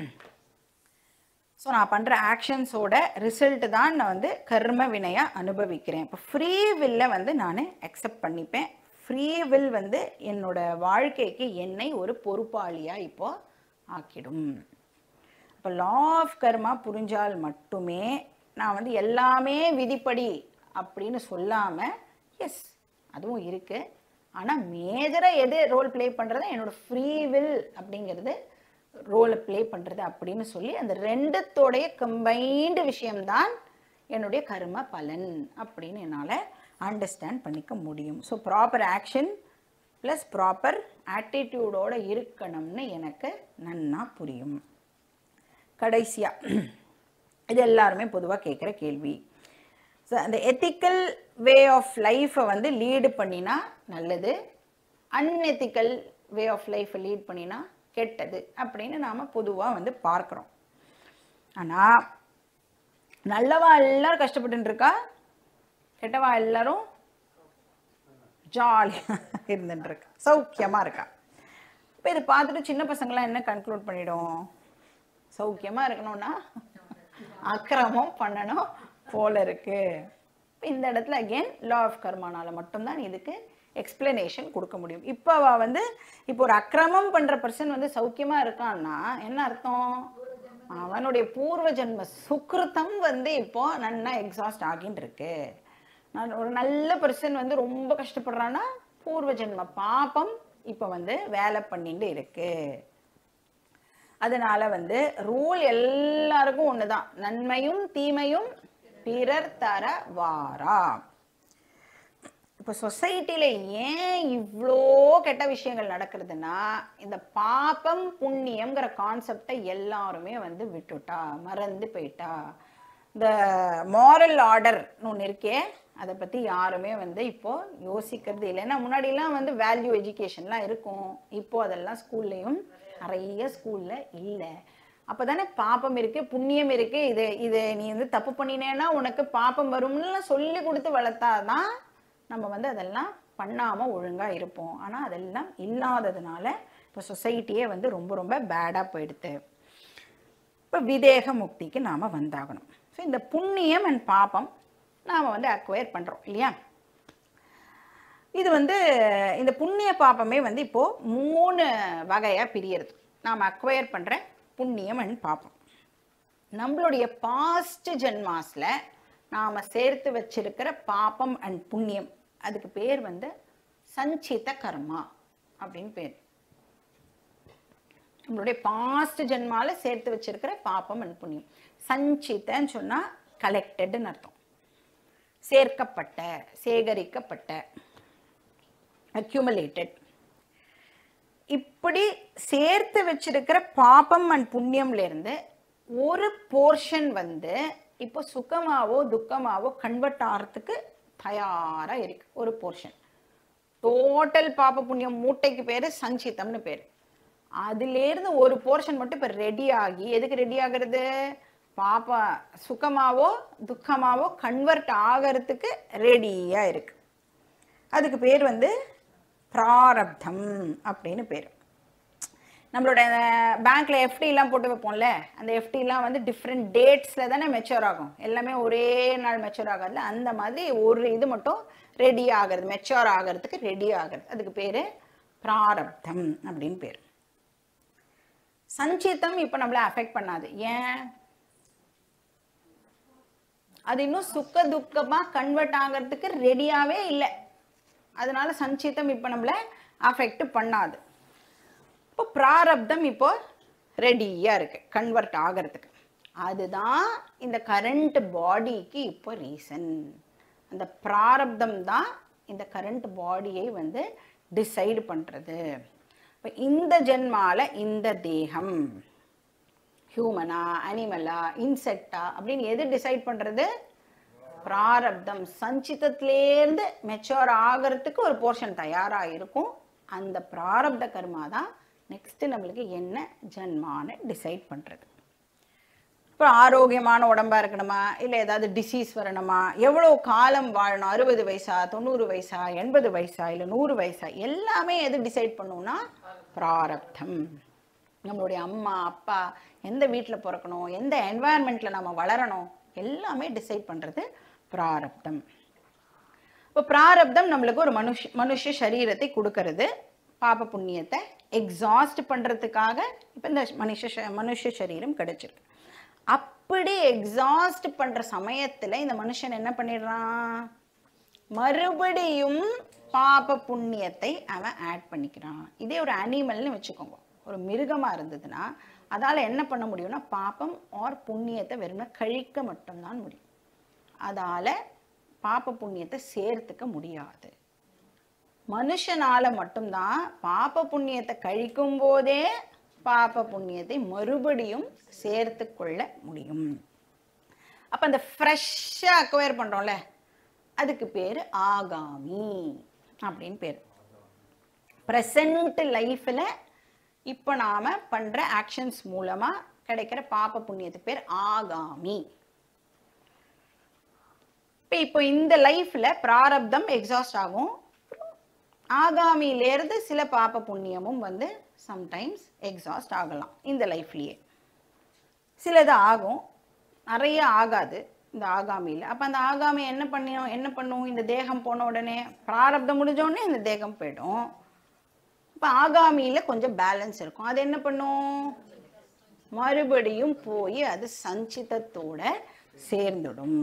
ஸோ நான் பண்ணுற ஆக்ஷன்ஸோட ரிசல்ட் தான் நான் வந்து கர்ம வினையை அனுபவிக்கிறேன் இப்போ ஃப்ரீ வில்லை வந்து நான் அக்செப்ட் பண்ணிப்பேன் ஃப்ரீ வில் வந்து என்னோட வாழ்க்கைக்கு என்னை ஒரு பொறுப்பாளியாக இப்போ ஆக்கிடும் இப்போ லா ஆஃப் கர்மா புரிஞ்சால் மட்டுமே நான் வந்து எல்லாமே விதிப்படி அப்படின்னு சொல்லாமல் எஸ் அதுவும் இருக்குது ஆனால் மேஜராக எது ரோல் ப்ளே பண்ணுறது என்னோடய ஃப்ரீ வில் அப்படிங்கிறது ரோலை ப்ளே பண்ணுறது அப்படின்னு சொல்லி அந்த ரெண்டுத்தோடைய கம்பைன்டு விஷயம்தான் என்னுடைய கர்ம பலன் அப்படின்னு என்னால் அண்டர்ஸ்டாண்ட் பண்ணிக்க முடியும் so proper action plus proper ஆட்டிடியூடோடு இருக்கணும்னு எனக்கு நன்னா புரியும் கடைசியாக இது எல்லாருமே பொதுவாக கேட்குற கேள்வி ஸோ அந்த எத்திக்கல் வே ஆஃப் லைஃப்பை வந்து லீடு பண்ணினா நல்லது அன்எத்திக்கல் வே ஆஃப் லைஃப்பை லீட் பண்ணினா கெட்டது அப்படின்னு நாம் பொதுவாக வந்து பார்க்குறோம் ஆனால் நல்லவா எல்லாரும் கஷ்டப்பட்டு இருக்கா கெட்டவா எல்லாரும் ஜாலியாக இருந்துட்டுருக்கா சௌக்கியமாக இருக்கா இப்போ இதை பார்த்துட்டு சின்ன பசங்களாம் என்ன கன்க்ளூட் பண்ணிடும் சௌக்கியமாக இருக்கணும்னா அக்கிரமம் பண்ணணும் போல இருக்கு இப்போ இந்த இடத்துல அகெயின் லா ஆஃப் கர்மானால மட்டும்தான் இதுக்கு எக்ஸ்பிளனேஷன் கொடுக்க முடியும் இப்போ அவ வந்து இப்போ ஒரு அக்கிரமம் பண்ணுற பர்சன் வந்து சௌக்கியமாக இருக்கான்னா என்ன அர்த்தம் அவனுடைய பூர்வ ஜென்ம சுக்கிருத்தம் வந்து இப்போ நன்னா எக்ஸாஸ்ட் ஆகின்னு இருக்கு நான் ஒரு நல்ல பர்சன் வந்து ரொம்ப கஷ்டப்படுறான்னா பூர்வ ஜென்ம பாபம் இப்போ வந்து வேலை பண்ணிட்டு இருக்கு அதனால வந்து ரூல் எல்லாருக்கும் ஒண்ணுதான் நன்மையும் தீமையும் பிறர் தர வாரா இப்போ சொசைட்டியில் ஏன் இவ்வளோ கெட்ட விஷயங்கள் நடக்கிறதுனா இந்த பாப்பம் புண்ணியம்ங்கிற கான்செப்டை எல்லாருமே வந்து விட்டுட்டா மறந்து போயிட்டா இந்த மாரல் ஆர்டர்னு ஒன்று இருக்கே அதை பற்றி யாருமே வந்து இப்போ யோசிக்கிறது இல்லை ஏன்னா முன்னாடிலாம் வந்து வேல்யூ எஜுகேஷன்லாம் இருக்கும் இப்போ அதெல்லாம் ஸ்கூல்லையும் நிறைய ஸ்கூலில் இல்லை அப்போ தானே பாப்பம் இருக்கு புண்ணியம் இருக்கு இது இது நீ வந்து தப்பு பண்ணினேன்னா உனக்கு பாப்பம் வரும்னு சொல்லி கொடுத்து வளர்த்தாதான் நம்ம வந்து அதெல்லாம் பண்ணாம ஒழுங்கா இருப்போம் ஆனா அதெல்லாம் இல்லாததுனால இப்போ சொசைட்டியே வந்து ரொம்ப ரொம்ப பேடா போயிடுது இப்போ விதேக முக்திக்கு நாம வந்தாகணும் ஸோ இந்த புண்ணியம் அண்ட் பாப்பம் நாம வந்து அக்வயர் பண்றோம் இல்லையா இது வந்து இந்த புண்ணிய பாப்பமே வந்து இப்போ மூணு வகையா பிரியறது நாம் அக்வயர் பண்ற புண்ணியம் அண்ட் பாப்பம் நம்மளுடைய பாஸ்ட் ஜென்மாஸ்ல நாம சேர்த்து வச்சிருக்கிற பாப்பம் அண்ட் புண்ணியம் அதுக்கு பேர் வந்து சஞ்சித கர்மா அப்படின்னு பேர் நம்மளுடைய பாஸ்ட் ஜென்மால சேர்த்து வச்சிருக்கிற பாப்பம் அண்ட் புண்ணியம் சஞ்சிதன்னு சொன்னா கலெக்டட்னு அர்த்தம் சேர்க்கப்பட்ட சேகரிக்கப்பட்ட அக்யூமுலேட்டட் இப்படி சேர்த்து வச்சிருக்கிற பாபம் அண்ட் புண்ணியம்ல இருந்து ஒரு போர்ஷன் வந்து இப்போ சுகமாவோ துக்கமாவோ கன்வெர்ட் ஆகிறதுக்கு தயாரா இருக்கு ஒரு போர்ஷன் டோட்டல் பாப புண்ணியம் மூட்டைக்கு பேரு சஞ்சிதம்னு பேரு அதுலேருந்து ஒரு போர்ஷன் மட்டும் இப்போ ரெடி ஆகி எதுக்கு ரெடி ஆகிறது பாப்பா சுகமாவோ துக்கமாவோ கன்வெர்ட் ஆகிறதுக்கு ரெடியாக இருக்கு அதுக்கு பேர் வந்து பிராரப்தம் அப்படின்னு பேர் நம்மளோட பேங்க்ல எஃப்டிலாம் போட்டு வைப்போம்ல அந்த எஃப்டிலாம் வந்து டிஃப்ரெண்ட் டேட்ஸில் தானே மெச்சூர் ஆகும் எல்லாமே ஒரே நாள் மெச்சூர் ஆகாதுல அந்த மாதிரி ஒரு இது மட்டும் ரெடி ஆகிறது மெச்சூர் ஆகிறதுக்கு ரெடி ஆகிறது அதுக்கு பேர் பிராரப்தம் அப்படின்னு பேர் சஞ்சிதம் இப்போ நம்மளை அஃபெக்ட் பண்ணாது ஏன் அது இன்னும் சுக்க துக்கமா கன்வெர்ட் ஆகிறதுக்கு ரெடியாவே இல்லை அதனால சஞ்சிதம் இப்போ நம்மளை அஃபெக்ட் பண்ணாது இப்போ பிராரப்தம் இப்போ ரெடியாக இருக்கு கன்வெர்ட் ஆகிறதுக்கு அதுதான் இந்த கரண்ட் பாடிக்கு இப்போ ரீசன் அந்த பிராரப்தம் தான் இந்த கரண்ட் பாடியை வந்து டிசைடு பண்ணுறது இப்போ இந்த ஜென்மால இந்த தேகம் ஹியூமனா அனிமலா இன்செக்டா அப்படின்னு எது டிசைட் பண்ணுறது பிராரப்தம் சஞ்சிதத்திலேருந்து மெச்சூர் ஆகிறதுக்கு ஒரு போர்ஷன் தயாராக இருக்கும் அந்த பிராரப்த கர்மா தான் நெக்ஸ்ட் நம்மளுக்கு என்ன ஜென்மான்னு டிசைட் பண்ணுறது இப்போ ஆரோக்கியமான உடம்பா இருக்கணுமா இல்லை ஏதாவது டிசீஸ் வரணுமா எவ்வளோ காலம் வாழணும் அறுபது வயசா தொண்ணூறு வயசா எண்பது வயசா இல்லை நூறு வயசா எல்லாமே எது டிசைட் பண்ணும்னா பிராரப்தம் நம்மளுடைய அம்மா அப்பா எந்த வீட்டில் பிறக்கணும் எந்த என்வாயன்மெண்ட்டில் நம்ம வளரணும் எல்லாமே டிசைட் பண்ணுறது பிராரப்தம் இப்போ பிராரப்தம் நம்மளுக்கு ஒரு மனுஷ மனுஷ சரீரத்தை கொடுக்கறது பாப புண்ணியத்தை எக்ஸாஸ்ட் பண்ணுறதுக்காக இப்போ இந்த மனுஷ ச- மனுஷ சரீரம் கிடைச்சிருக்கு அப்படி எக்ஸாஸ்ட் பண்ணுற சமயத்தில் இந்த மனுஷன் என்ன பண்ணிடுறான் மறுபடியும் பாப புண்ணியத்தை அவன் ஆட் பண்ணிக்கிறான் இதே ஒரு அனிமல்னு வச்சுக்கோங்க ஒரு மிருகமாக இருந்ததுன்னா அதால் என்ன பண்ண முடியும்னா பாபம் ஆர் புண்ணியத்தை வெறும்னா கழிக்க மட்டும்தான் முடியும் அதால் பாப புண்ணியத்தை சேர்த்துக்க முடியாது மனுஷனால மட்டும்தான் பாப புண்ணியத்தை கழிக்கும் போதே பாப புண்ணியத்தை மறுபடியும் சேர்த்து கொள்ள முடியும் அப்ப அந்த ஃப்ரெஷ்ஷாக அக்வயர் பண்றோம்ல அதுக்கு பேர் ஆகாமி அப்படின்னு பேர் ப்ரெசண்ட் லைஃப்பில் இப்போ நாம பண்ற ஆக்ஷன்ஸ் மூலமா கிடைக்கிற பாப புண்ணியத்துக்கு பேர் ஆகாமி இப்போ இப்போ இந்த லைஃப்ல பிராரப்தம் எக்ஸாஸ்ட் ஆகும் ஆகாமியிலேருந்து சில பாப புண்ணியமும் வந்து சம்டைம்ஸ் எக்ஸாஸ்ட் ஆகலாம் இந்த லைஃப்லயே சிலது ஆகும் நிறைய ஆகாது இந்த ஆகாமியில் அப்போ அந்த ஆகாமி என்ன பண்ணியும் என்ன பண்ணும் இந்த தேகம் போன உடனே பிராரப்தம் முடிஞ்ச உடனே இந்த தேகம் போயிடும் இப்போ ஆகாமியில் கொஞ்சம் பேலன்ஸ் இருக்கும் அது என்ன பண்ணும் மறுபடியும் போய் அது சஞ்சிதத்தோட சேர்ந்துடும்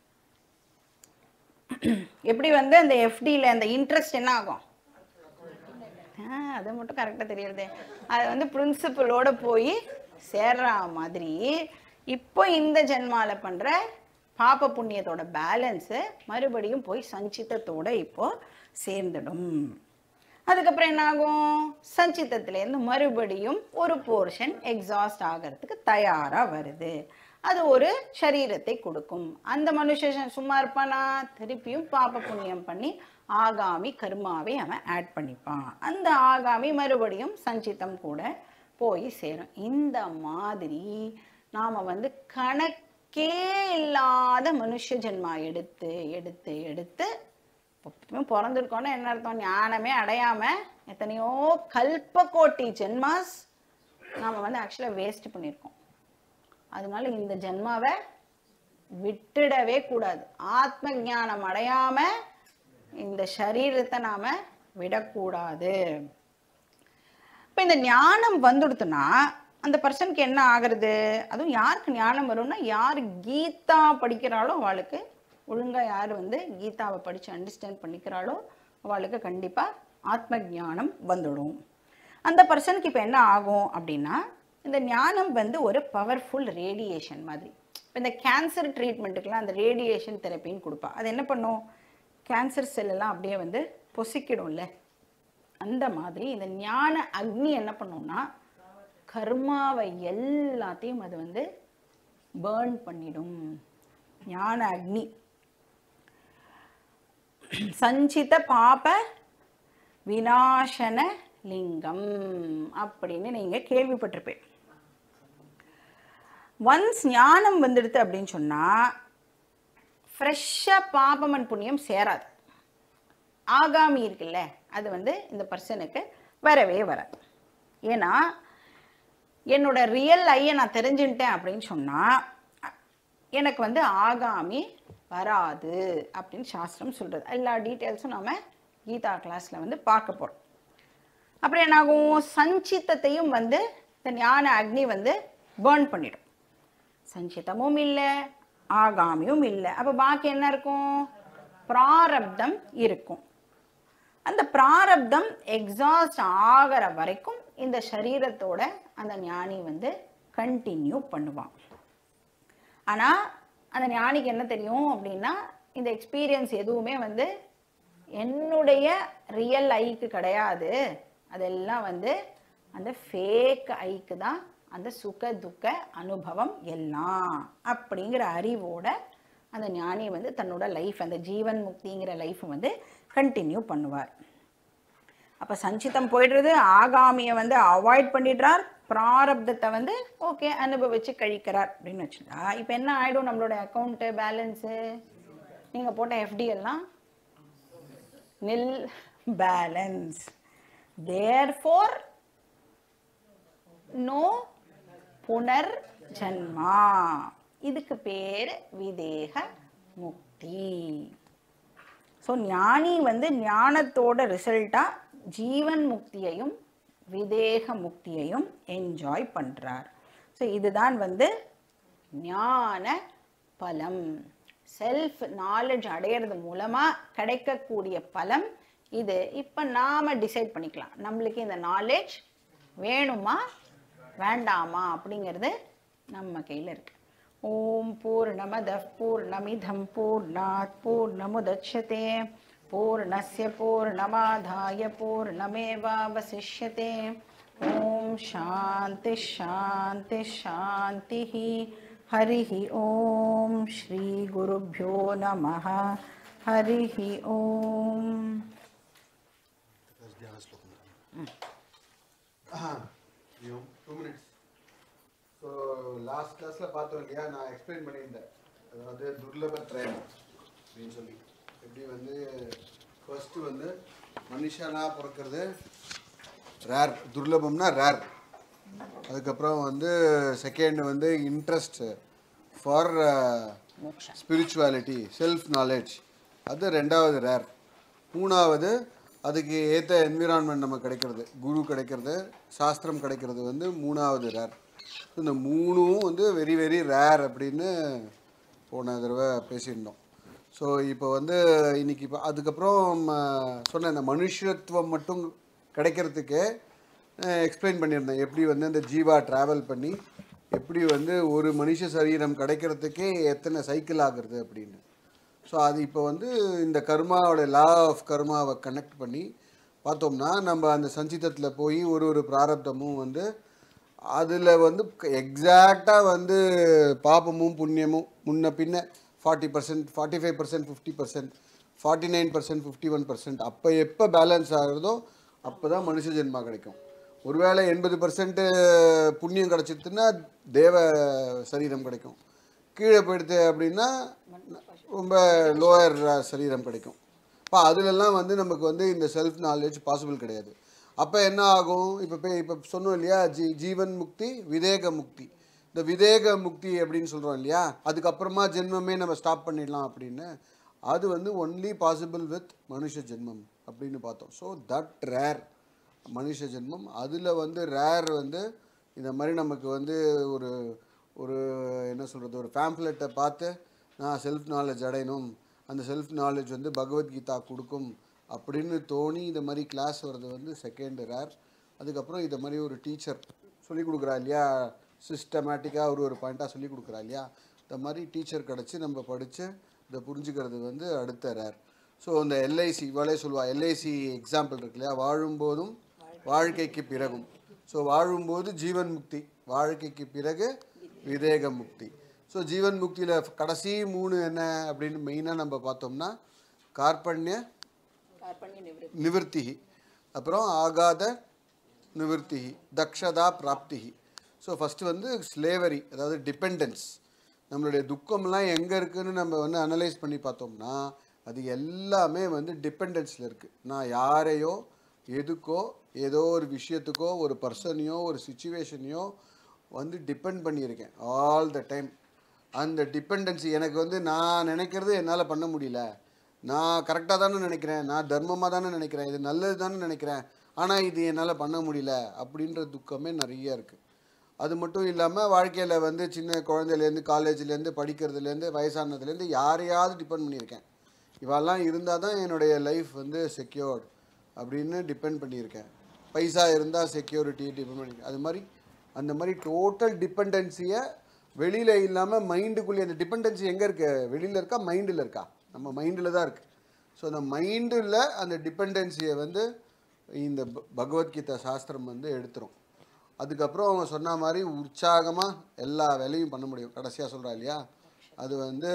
எப்படி வந்து அந்த எஃப்டியில் அந்த இன்ட்ரெஸ்ட் என்ன ஆகும் ஆ, அது மட்டும் கரெக்டாக தெரியறது அது வந்து பிரின்சிபலோட போய் சேர்ற மாதிரி இப்போ இந்த ஜென்மால பண்ற பாப புண்ணியத்தோட பேலன்ஸு மறுபடியும் போய் சஞ்சிதத்தோட இப்போ சேர்ந்துடும் அதுக்கப்புறம் என்ன ஆகும் சஞ்சிதத்திலேருந்து மறுபடியும் ஒரு போர்ஷன் எக்ஸாஸ்ட் ஆகிறதுக்கு தயாரா வருது அது ஒரு சரீரத்தை கொடுக்கும் அந்த மனுஷன் சும்மா இருப்பானா திருப்பியும் பாப புண்ணியம் பண்ணி ஆகாமி கர்மாவை அவன் ஆட் பண்ணிப்பான் அந்த ஆகாமி மறுபடியும் சஞ்சிதம் கூட போய் சேரும் இந்த மாதிரி நாம் வந்து கணக்கே இல்லாத மனுஷ ஜென்மா எடுத்து எடுத்து எடுத்து இப்போ பிறந்திருக்கோன்னா என்ன அர்த்தம் ஞானமே அடையாமல் எத்தனையோ கல்பகோட்டி ஜென்மாஸ் நாம் வந்து ஆக்சுவலாக வேஸ்ட் பண்ணியிருக்கோம் அதனால இந்த ஜென்மாவை விட்டுடவே கூடாது ஆத்ம ஞானம் அடையாம இந்த சரீரத்தை நாம விடக்கூடாது இப்போ இந்த ஞானம் வந்துடுத்துனா அந்த பர்சனுக்கு என்ன ஆகுறது அதுவும் யாருக்கு ஞானம் வரும்னா யார் கீதா படிக்கிறாளோ அவளுக்கு ஒழுங்கா யார் வந்து கீதாவை படித்து அண்டர்ஸ்டாண்ட் பண்ணிக்கிறாளோ அவளுக்கு கண்டிப்பாக ஆத்ம ஞானம் வந்துடும் அந்த பர்சனுக்கு இப்போ என்ன ஆகும் அப்படின்னா இந்த ஞானம் வந்து ஒரு பவர்ஃபுல் ரேடியேஷன் மாதிரி இப்போ இந்த கேன்சர் ட்ரீட்மெண்ட்டுக்கெலாம் அந்த ரேடியேஷன் தெரப்பின்னு கொடுப்பா அது என்ன பண்ணும் கேன்சர் செல்லெல்லாம் அப்படியே வந்து பொசிக்கிடும்ல அந்த மாதிரி இந்த ஞான அக்னி என்ன பண்ணும்னா கர்மாவை எல்லாத்தையும் அது வந்து பேர்ன் பண்ணிடும் ஞான அக்னி சஞ்சித பாப விநாசன லிங்கம் அப்படின்னு நீங்கள் கேள்விப்பட்டிருப்பேன் ஒன்ஸ் ஞானம் வந்துடுது அப்படின்னு சொன்னால் ஃப்ரெஷ்ஷாக பாபமன் புண்ணியம் சேராது ஆகாமி இருக்குல்ல அது வந்து இந்த பர்சனுக்கு வரவே வராது ஏன்னா என்னோட ரியல் ஐயை நான் தெரிஞ்சுட்டேன் அப்படின்னு சொன்னால் எனக்கு வந்து ஆகாமி வராது அப்படின்னு சாஸ்திரம் சொல்கிறது எல்லா டீட்டெயில்ஸும் நாம் கீதா கிளாஸில் வந்து பார்க்க போகிறோம் அப்புறம் என்னாகும் சஞ்சித்தத்தையும் வந்து இந்த ஞான அக்னி வந்து பேர்ன் பண்ணிடும் சஞ்சிதமும் இல்லை ஆகாமியும் இல்லை அப்போ பாக்கி என்ன இருக்கும் பிராரப்தம் இருக்கும் அந்த பிராரப்தம் எக்ஸாஸ்ட் ஆகிற வரைக்கும் இந்த சரீரத்தோட அந்த ஞானி வந்து கண்டினியூ பண்ணுவான் ஆனால் அந்த ஞானிக்கு என்ன தெரியும் அப்படின்னா இந்த எக்ஸ்பீரியன்ஸ் எதுவுமே வந்து என்னுடைய ரியல் ஐக்கு கிடையாது அதெல்லாம் வந்து அந்த ஃபேக் ஐக்கு தான் அந்த சுக துக்க அனுபவம் எல்லாம் அப்படிங்கிற அறிவோட அந்த ஞானி வந்து தன்னோட லைஃப் அந்த ஜீவன் முக்திங்கிற லைஃப் வந்து கண்டினியூ பண்ணுவார் அப்போ சஞ்சிதம் போயிடுறது ஆகாமியை வந்து அவாய்ட் பண்ணிடுறார் பிராரப்தத்தை வந்து ஓகே அனுபவிச்சு கழிக்கிறார் அப்படின்னு வச்சுட்டா இப்போ என்ன ஆகிடும் நம்மளோட அக்கௌண்ட்டு பேலன்ஸு நீங்கள் போட்ட எஃப்டி எல்லாம் நில் பேலன்ஸ் தேர் ஃபோர் நோ புனர் ஜன்மா இதுக்கு பேர் விதேக முக்தி ஸோ ஞானி வந்து ஞானத்தோட ரிசல்ட்டாக ஜீவன் முக்தியையும் விதேக முக்தியையும் என்ஜாய் பண்ணுறார் ஸோ இதுதான் வந்து ஞான பலம் செல்ஃப் நாலேஜ் அடையிறது மூலமாக கிடைக்கக்கூடிய பலம் இது இப்போ நாம் டிசைட் பண்ணிக்கலாம் நம்மளுக்கு இந்த நாலேஜ் வேணுமா வேண்டாமா அப்படிங்கிறது நம்ம கையில் இருக்கு ஓம் பூர்ணமத பூர்ணமிதம் பூர்ணாத் பூர்ணமுதட்சதே பூர்ணஸ்ய பூர்ணமாதாய பூர்ணமேவாவசிஷ்யதே ஓம் சாந்தி ஷாந்தி ஷாந்தி हरिः ॐ श्रीगुरुभ्यो नमः हरिः ॐ There's Dhyana Slokam. You two minutes. So last கிளாஸில் பார்த்தோம் இல்லையா நான் எக்ஸ்பிளைன் பண்ணியிருந்தேன் அதாவது துர்லப ட்ரெயின் அப்படின்னு சொல்லி எப்படி வந்து ஃபர்ஸ்ட்டு வந்து மனுஷனா பிறக்கிறது ரேர் துர்லபம்னா ரேர் அதுக்கப்புறம் வந்து செகண்ட் வந்து interest for moksha spirituality self knowledge அது ரெண்டாவது ரேர் மூணாவது அதுக்கு ஏற்ற என்விரான்மெண்ட் நம்ம கிடைக்கிறது குரு கிடைக்கிறது சாஸ்திரம் கிடைக்கிறது வந்து மூணாவது ரேர் இந்த மூணும் வந்து வெரி வெரி ரேர் அப்படின்னு போன தடவை பேசியிருந்தோம் ஸோ இப்போ வந்து இன்னைக்கு இப்போ அதுக்கப்புறம் அஹ், சொன்ன இந்த மனுஷத்துவம் மட்டும் கிடைக்கிறதுக்கே எக்ஸ்பிளைன் பண்ணியிருந்தேன் எப்படி வந்து அந்த ஜீவா ட்ராவல் பண்ணி எப்படி வந்து ஒரு மனுஷ சரீரம் கிடைக்கிறதுக்கே எத்தனை சைக்கிள் ஆகுறது அப்படின்னு ஸோ அது இப்போ வந்து இந்த கர்மாவோட லா ஆஃப் கர்மாவை கனெக்ட் பண்ணி பார்த்தோம்னா நம்ம அந்த சஞ்சிதத்தில் போய் ஒரு ஒரு பிராரப்தமும் வந்து அதில் வந்து எக்ஸாக்டாக வந்து பாபமும் புண்ணியமும் முன்ன பின்ன forty percent forty five percent fifty percent forty nine percent fifty one percent அப்போ எப்போ பேலன்ஸ் ஆகுறதோ அப்போ தான் மனுஷ ஜென்மா கிடைக்கும் ஒருவேளை எண்பது பர்சன்ட் புண்ணியம் கிடச்சிட்டுன்னா தேவ சரீரம் கிடைக்கும் கீழே போயிடுது அப்படின்னா ரொம்ப லோயர் சரீரம் கிடைக்கும் இப்போ அதுலெல்லாம் வந்து நமக்கு வந்து இந்த செல்ஃப் நாலேஜ் பாசிபிள் கிடையாது அப்போ என்ன ஆகும் இப்போ இப்போ சொன்னோம் இல்லையா ஜீ ஜீவன் முக்தி விதேக முக்தி இந்த விதேக முக்தி அப்படின்னு சொல்கிறோம் இல்லையா அதுக்கப்புறமா ஜென்மமே நம்ம ஸ்டாப் பண்ணிடலாம் அப்படின்னு அது வந்து ஒன்லி பாசிபிள் வித் மனுஷ ஜென்மம் அப்படின்னு பார்த்தோம் ஸோ தட் ரேர் மனுஷ ஜென்மம் அதில் வந்து ரேர் வந்து இந்த மாதிரி நமக்கு வந்து ஒரு ஒரு என்ன சொல்கிறது ஒரு பேம்ப்ளெட்டை பார்த்து நான் செல்ஃப் நாலேஜ் அடையணும் அந்த செல்ஃப் நாலேஜ் வந்து பகவத்கீதா கொடுக்கும் அப்படின்னு தோணி இந்த மாதிரி கிளாஸ் வர்றது வந்து செகண்ட் ரேர் அதுக்கப்புறம் இதை மாதிரி ஒரு டீச்சர் சொல்லி கொடுக்குறா இல்லையா சிஸ்டமேட்டிக்காக ஒரு ஒரு பாயிண்ட்டாக சொல்லி கொடுக்குறா இல்லையா இந்த மாதிரி டீச்சர் கிடச்சி நம்ம படித்து இதை புரிஞ்சுக்கிறது வந்து அடுத்த ரேர் ஸோ இந்த எல்ஐசி இவளே சொல்லுவா எல்ஐசி எக்ஸாம்பிள் இருக்கு இல்லையா வாழும்போதும் வாழ்க்கைக்கு பிறகும் ஸோ வாழும்போது ஜீவன் முக்தி வாழ்க்கைக்கு பிறகு விதேக முக்தி ஸோ ஜீவன் முக்தியில் கடைசி மூணு என்ன அப்படின்னு மெயினாக நம்ம பார்த்தோம்னா கார்பண்ய நிவர்த்தி அப்புறம் ஆகாத நிவர்த்தி தக்ஷதா பிராப்தி ஸோ ஃபஸ்ட்டு வந்து ஸ்லேவரி அதாவது டிபெண்டன்ஸ் நம்மளுடைய துக்கம்லாம் எங்கே இருக்குன்னு நம்ம வந்து அனலைஸ் பண்ணி பார்த்தோம்னா அது எல்லாமே வந்து டிபெண்டன்ஸில் இருக்குது நான் யாரையோ எதுக்கோ ஏதோ ஒரு விஷயத்துக்கோ ஒரு பர்சனையோ ஒரு சுச்சுவேஷனையோ வந்து டிபெண்ட் பண்ணியிருக்கேன் ஆல் த டைம் அந்த டிபெண்டன்சி எனக்கு வந்து நான் நினைக்கிறது என்னால் பண்ண முடியல நான் கரெக்டாக தானே நினைக்கிறேன் நான் தர்மமாக தானே நினைக்கிறேன் இது நல்லது தானே நினைக்கிறேன் ஆனால் இது என்னால் பண்ண முடியல அப்படின்ற துக்கமே நிறைய இருக்குது அது மட்டும் இல்லாமல் வாழ்க்கையில் வந்து சின்ன குழந்தையிலேருந்து காலேஜ்லேருந்து படிக்கிறதுலேருந்து வயசானதுலேருந்து யாரையாவது டிபெண்ட் பண்ணியிருக்கேன் இவெல்லாம் இருந்தால் தான் என்னுடைய லைஃப் வந்து செக்யூர்டு அப்படின்னு டிபெண்ட் பண்ணியிருக்கேன் பைசா இருந்தால் செக்யூரிட்டி டிபெண்ட் பண்ணியிருக்கேன் அது மாதிரி அந்த மாதிரி டோட்டல் டிபெண்டன்சியை வெளியில் இல்லாமல் மைண்டுக்குள்ளே அந்த டிபெண்டன்சி எங்கே இருக்கு வெளியில் இருக்கா மைண்டில் இருக்கா நம்ம மைண்டில் தான் இருக்குது ஸோ அந்த மைண்டில் அந்த டிபெண்டன்சியை வந்து இந்த ப- பகவத்கீதா சாஸ்திரம் வந்து எடுத்துரும் அதுக்கப்புறம் அவங்க சொன்ன மாதிரி உற்சாகமாக எல்லா வேலையும் பண்ண முடியும் கடைசியாக சொல்கிறா இல்லையா அது வந்து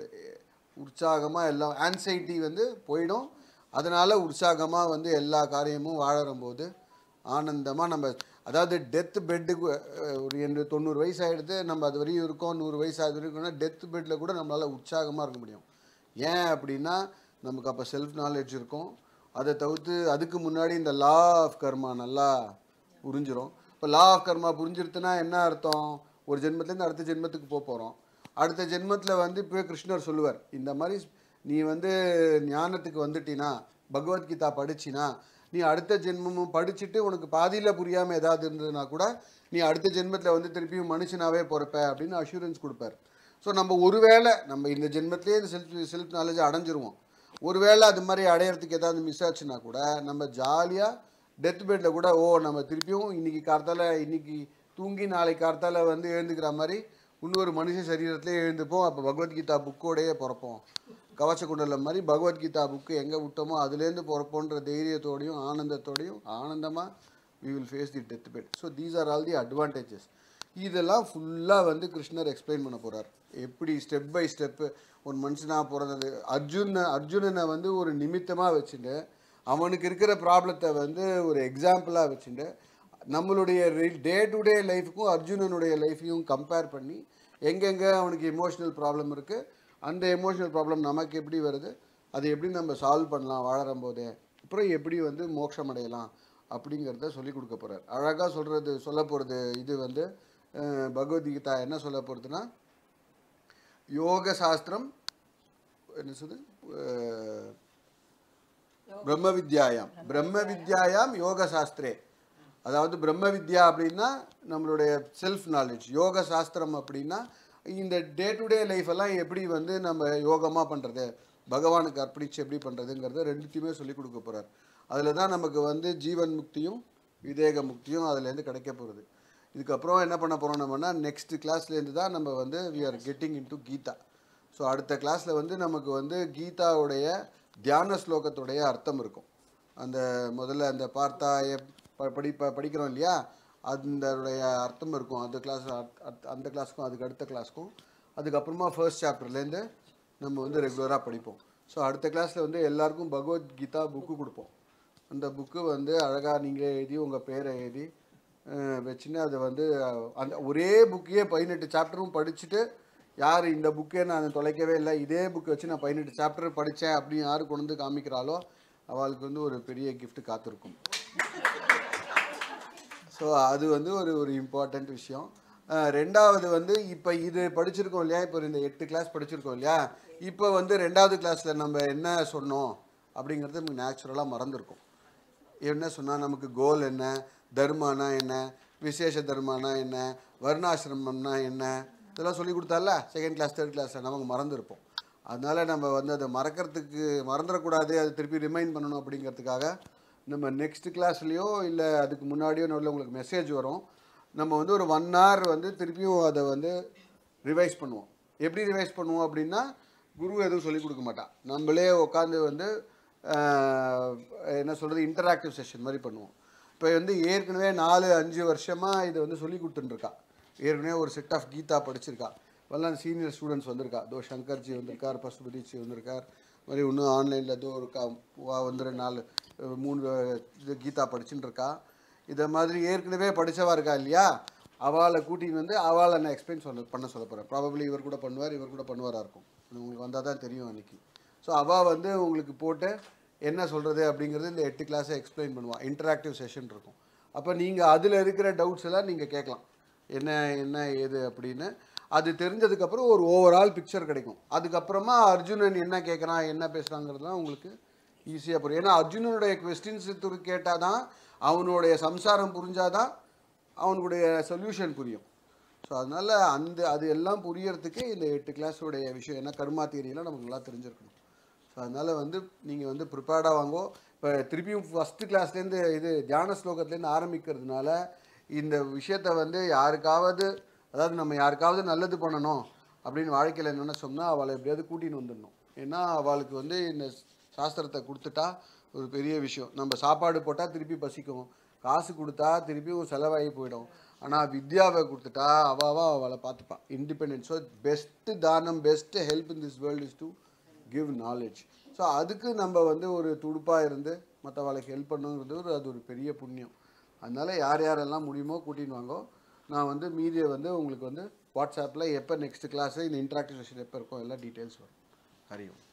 உற்சாகமாக எல்லா ஆன்சைட்டி வந்து போயிடும் அதனால் உற்சாகமாக வந்து எல்லா காரியமும் வாழறும்போது ஆனந்தமாக நம்ம அதாவது டெத் பெட்டுக்கு ஒரு எண்பது தொண்ணூறு வயசு ஆகிடுது நம்ம அது வரையும் இருக்கோம் நூறு வயசு அது வரைக்கும்னா டெத் பெட்டில் கூட நம்மளால் உற்சாகமாக இருக்க முடியும் ஏன் அப்படின்னா நமக்கு அப்போ செல்ஃப் நாலேஜ் இருக்கும் அதை தவிர்த்து அதுக்கு முன்னாடி இந்த லா ஆஃப் கர்மா நல்லா புரிஞ்சிரும் இப்போ லா ஆஃப் கர்மா புரிஞ்சிருத்துனா என்ன அர்த்தம் ஒரு ஜென்மத்துலேருந்து அடுத்த ஜென்மத்துக்கு போக போகிறோம் அடுத்த ஜென்மத்தில் வந்து இப்போ கிருஷ்ணர் சொல்லுவார் இந்த மாதிரி நீ வந்து ஞானத்துக்கு வந்துட்டினா பகவத்கீதா படிச்சினா நீ அடுத்த ஜென்மமும் படிச்சுட்டு உனக்கு பாதியில் புரியாமல் ஏதாவது இருந்ததுன்னா கூட நீ அடுத்த ஜென்மத்தில் வந்து திருப்பியும் மனுஷனாவே பிறப்ப அப்படின்னு அஷூரன்ஸ் கொடுப்பார் ஸோ நம்ம ஒருவேளை நம்ம இந்த ஜென்மத்திலே இந்த செல்ஃப் செல்ஃப் நாலேஜ் அடைஞ்சிருவோம் ஒருவேளை அது மாதிரி அடையிறதுக்கு ஏதாவது மிஸ் ஆச்சுன்னா கூட நம்ம ஜாலியாக டெத் பெட்டில் கூட ஓ நம்ம திருப்பியும் இன்னைக்கு கார்த்தால இன்னைக்கு தூங்கி நாளைக்கு கார்த்தால வந்து எழுந்துக்கிற மாதிரி இன்னொரு மனுஷ சரீரத்திலே எழுந்துப்போம் அப்போ பகவத்கீதா புக்கோடையே பிறப்போம் கவச்ச குண்டலம் மாதிரி பகவத்கீதா புக்கு எங்கே விட்டோமோ அதுலேருந்து பிறப்போன்ற தைரியத்தோடையும் ஆனந்தத்தோடையும் ஆனந்தமாக we will face the death bed so these are all the advantages இதெல்லாம் ஃபுல்லாக வந்து கிருஷ்ணர் எக்ஸ்பிளைன் பண்ண போகிறார் எப்படி ஸ்டெப் பை ஸ்டெப்பு ஒரு மனுஷனாக பிறந்தது அர்ஜுன அர்ஜுனனை வந்து ஒரு நிமித்தமாக வச்சுட்டு அவனுக்கு இருக்கிற ப்ராப்ளத்தை வந்து ஒரு எக்ஸாம்பிளாக வச்சுட்டு நம்மளுடைய டே டு டே லைஃபுக்கும் அர்ஜுனனுடைய லைஃப்பையும் கம்பேர் பண்ணி எங்கெங்கே அவனுக்கு எமோஷனல் ப்ராப்ளம் இருக்குது அந்த எமோஷனல் ப்ராப்ளம் நமக்கு எப்படி வருது அதை எப்படி நம்ம சால்வ் பண்ணலாம் வாழறும் போதே அப்புறம் எப்படி வந்து மோட்சம் அடையலாம் அப்படிங்கிறத சொல்லி கொடுக்க போகிறார் அழகாக சொல்கிறது சொல்ல போகிறது இது வந்து அஹ், பகவத்கீதா என்ன சொல்ல போகிறதுனா யோக சாஸ்திரம் என்ன சொல்லுது அஹ், பிரம்ம வித்யாயாம் பிரம்ம வித்யாயாம் யோக சாஸ்திரே அதாவது பிரம்ம வித்யா அப்படின்னா நம்மளுடைய செல்ஃப் நாலேஜ் யோக சாஸ்திரம் அப்படின்னா இந்த டே டு டே லைஃப் எல்லாம் எப்படி வந்து நம்ம யோகமாக பண்ணுறது பகவானுக்கு அர்ப்பணிச்சு எப்படி பண்ணுறதுங்கிறத ரெண்டுத்தையுமே சொல்லி கொடுக்க போகிறார் அதில் தான் நமக்கு வந்து ஜீவன் முக்தியும் விதேக முக்தியும் அதுலேருந்து கிடைக்க போகிறது இதுக்கப்புறம் என்ன பண்ண போகிறோம் நம்மனா நெக்ஸ்ட் கிளாஸ்லேருந்து தான் நம்ம வந்து we are getting in Gita so அடுத்த கிளாஸில் வந்து நமக்கு வந்து கீதாவுடைய தியான ஸ்லோகத்துடைய அர்த்தம் இருக்கும் அந்த முதல்ல அந்த பார்த்தாய ப படி ப படிக்கிறோம் இல்லையா அதனுடைய அர்த்தம் இருக்கும் அந்த கிளாஸ் அந்த கிளாஸ்க்கும் அதுக்கு அடுத்த கிளாஸ்க்கும் அதுக்கப்புறமா ஃபர்ஸ்ட் சாப்டர்லேருந்து நம்ம வந்து ரெகுலராக படிப்போம் ஸோ அடுத்த கிளாஸில் வந்து எல்லாருக்கும் பகவத்கீதா புக்கு கொடுப்போம் அந்த புக்கு வந்து அழகாக நீங்களே எழுதி உங்கள் பேரை எழுதி அஹ், வச்சுன்னு அதை வந்து அஹ், அந்த ஒரே புக்கையே பதினெட்டு சாப்டரும் படிச்சுட்டு யார் இந்த புக்கே நான் தொலைக்கவே இல்லை இதே புக்கை வச்சு நான் பதினெட்டு சாப்டர் படித்தேன் அப்படின்னு யார் கொண்டு வந்து காமிக்கிறாளோ அவளுக்கு வந்து ஒரு பெரிய gift காத்திருக்கும் ஸோ அது வந்து ஒரு ஒரு இம்பார்ட்டண்ட் விஷயம் அஹ் ரெண்டாவது வந்து இப்போ இது படிச்சிருக்கோம் இல்லையா இப்போ இந்த எட்டு கிளாஸ் படிச்சிருக்கோம் இல்லையா இப்போ வந்து ரெண்டாவது கிளாஸில் நம்ம என்ன சொன்னோம் அப்படிங்கிறது நமக்கு நேச்சுரலாக மறந்துருக்கும் என்ன சொன்னால் நமக்கு கோல் என்ன தர்மானா என்ன விசேஷ தர்மானா என்ன வர்ணாசிரமம்னா என்ன இதெல்லாம் சொல்லி கொடுத்தால செகண்ட் கிளாஸ் தேர்ட் கிளாஸில் நமக்கு மறந்துருப்போம் அதனால நம்ம வந்து அதை மறக்கிறதுக்கு மறந்துடக்கூடாது அது திருப்பி ரிமைண்ட் பண்ணணும் அப்படிங்கிறதுக்காக நம்ம நெக்ஸ்ட் கிளாஸ்லேயோ இல்லை அதுக்கு முன்னாடியோ நல்ல உங்களுக்கு மெசேஜ் வரும் நம்ம வந்து ஒரு ஒன் hour வந்து திருப்பியும் அதை வந்து ரிவைஸ் பண்ணுவோம் எப்படி ரிவைஸ் பண்ணுவோம் அப்படின்னா குரு எதுவும் சொல்லிக் கொடுக்க மாட்டா நம்மளே உட்காந்து வந்து ஆஹ், என்ன சொல்கிறது இன்டராக்டிவ் செஷன் மாதிரி பண்ணுவோம் இப்போ வந்து ஏற்கனவே நாலு அஞ்சு வருஷமாக இதை வந்து சொல்லி கொடுத்துட்டுருக்கா ஏற்கனவே ஒரு செட் ஆஃப் கீதா படிச்சிருக்கா எல்லாம் சீனியர் ஸ்டூடெண்ட்ஸ் வந்திருக்கா தோ சங்கர்ஜி வந்திருக்கார் பசுபதிஜி வந்திருக்கார் மாதிரி இன்னும் ஆன்லைனில் ஏதோ இருக்கா வா- வந்து ரெண்டு நாலு அஹ், மூணு அஹ், இது கீதா படிச்சுட்டு இருக்கா இதை மாதிரி ஏற்கனவே படிச்சவா இருக்கா இல்லையா அவளை கூட்டின்னு வந்து அவளை நான் எக்ஸ்பிளைன் சொல்ல பண்ண சொல்ல போகிறேன் ப்ராபப்ளி இவர் கூட பண்ணுவார் இவர் கூட பண்ணுவாரா இருக்கும் அது உங்களுக்கு வந்தால் தான் தெரியும் அன்னைக்கு ஸோ அவள் வந்து உங்களுக்கு போட்டு என்ன சொல்கிறது அப்படிங்கிறது இந்த எட்டு கிளாஸை எக்ஸ்பிளைன் பண்ணுவாள் இன்டராக்டிவ் செஷன் இருக்கும் அப்போ நீங்கள் அதில் இருக்கிற டவுட்ஸ் எல்லாம் நீங்கள் கேட்கலாம் என்ன என்ன ஏது அப்படின்னு அது தெரிஞ்சதுக்கப்புறம் ஒரு ஓவரால் பிக்சர் கிடைக்கும் அதுக்கப்புறமா அர்ஜுனன் என்ன கேட்குறான் என்ன பேசுகிறாங்கிறதுலாம் உங்களுக்கு ஈஸியாக புரியும் ஏன்னா அர்ஜுனனுடைய கொஸ்டின்ஸ் கேட்டால் தான் அவனுடைய சம்சாரம் புரிஞ்சாதான் அவனுடைய சொல்யூஷன் புரியும் ஸோ அதனால் அந்த அது எல்லாம் புரியறதுக்கு இந்த எட்டு கிளாஸோடைய விஷயம் என்ன கர்மா தியரியெல்லாம் நமக்கு நல்லா தெரிஞ்சிருக்கணும் ஸோ அதனால் வந்து நீங்கள் வந்து ப்ரிப்பேர்டாக வாங்கோ இப்போ திருப்பியும் ஃபஸ்ட்டு கிளாஸ்லேருந்து இது தியான ஸ்லோகத்துலேருந்து ஆரம்பிக்கிறதுனால இந்த விஷயத்தை வந்து யாருக்காவது அதாவது நம்ம யாருக்காவது நல்லது பண்ணணும் அப்படின்னு வாழ்க்கையில் நினச்சோம்னா அவளை எப்படியாவது கூட்டின்னு வந்துடணும் ஏன்னா அவளுக்கு வந்து இந்த சாஸ்திரத்தை கொடுத்துட்டா ஒரு பெரிய விஷயம் நம்ம சாப்பாடு போட்டால் திருப்பி பசிக்கும் காசு கொடுத்தா திருப்பியும் செலவாகி போயிடும் ஆனால் வித்யாவை கொடுத்துட்டா அவாவா அவளை பார்த்துப்பா இண்டிபெண்டன்ஸ் ஸோ பெஸ்ட்டு தானம் best help in this world is to give knowledge so அதுக்கு நம்ம வந்து ஒரு துடுப்பாக இருந்து மற்றவளுக்கு ஹெல்ப் பண்ணுங்கிறது ஒரு அது ஒரு பெரிய புண்ணியம் அதனால யார் யாரெல்லாம் முடியுமோ கூட்டின்னு வாங்கோ நான் வந்து மீதியை வந்து உங்களுக்கு வந்து வாட்ஸ்அப்பில் எப்போ நெக்ஸ்ட் கிளாஸு இந்த இன்ட்ராக்டிவ் செஷன் எப்போ இருக்கோ எல்லாம் டீட்டெயில்ஸ் வரும் ஹரி ஓம்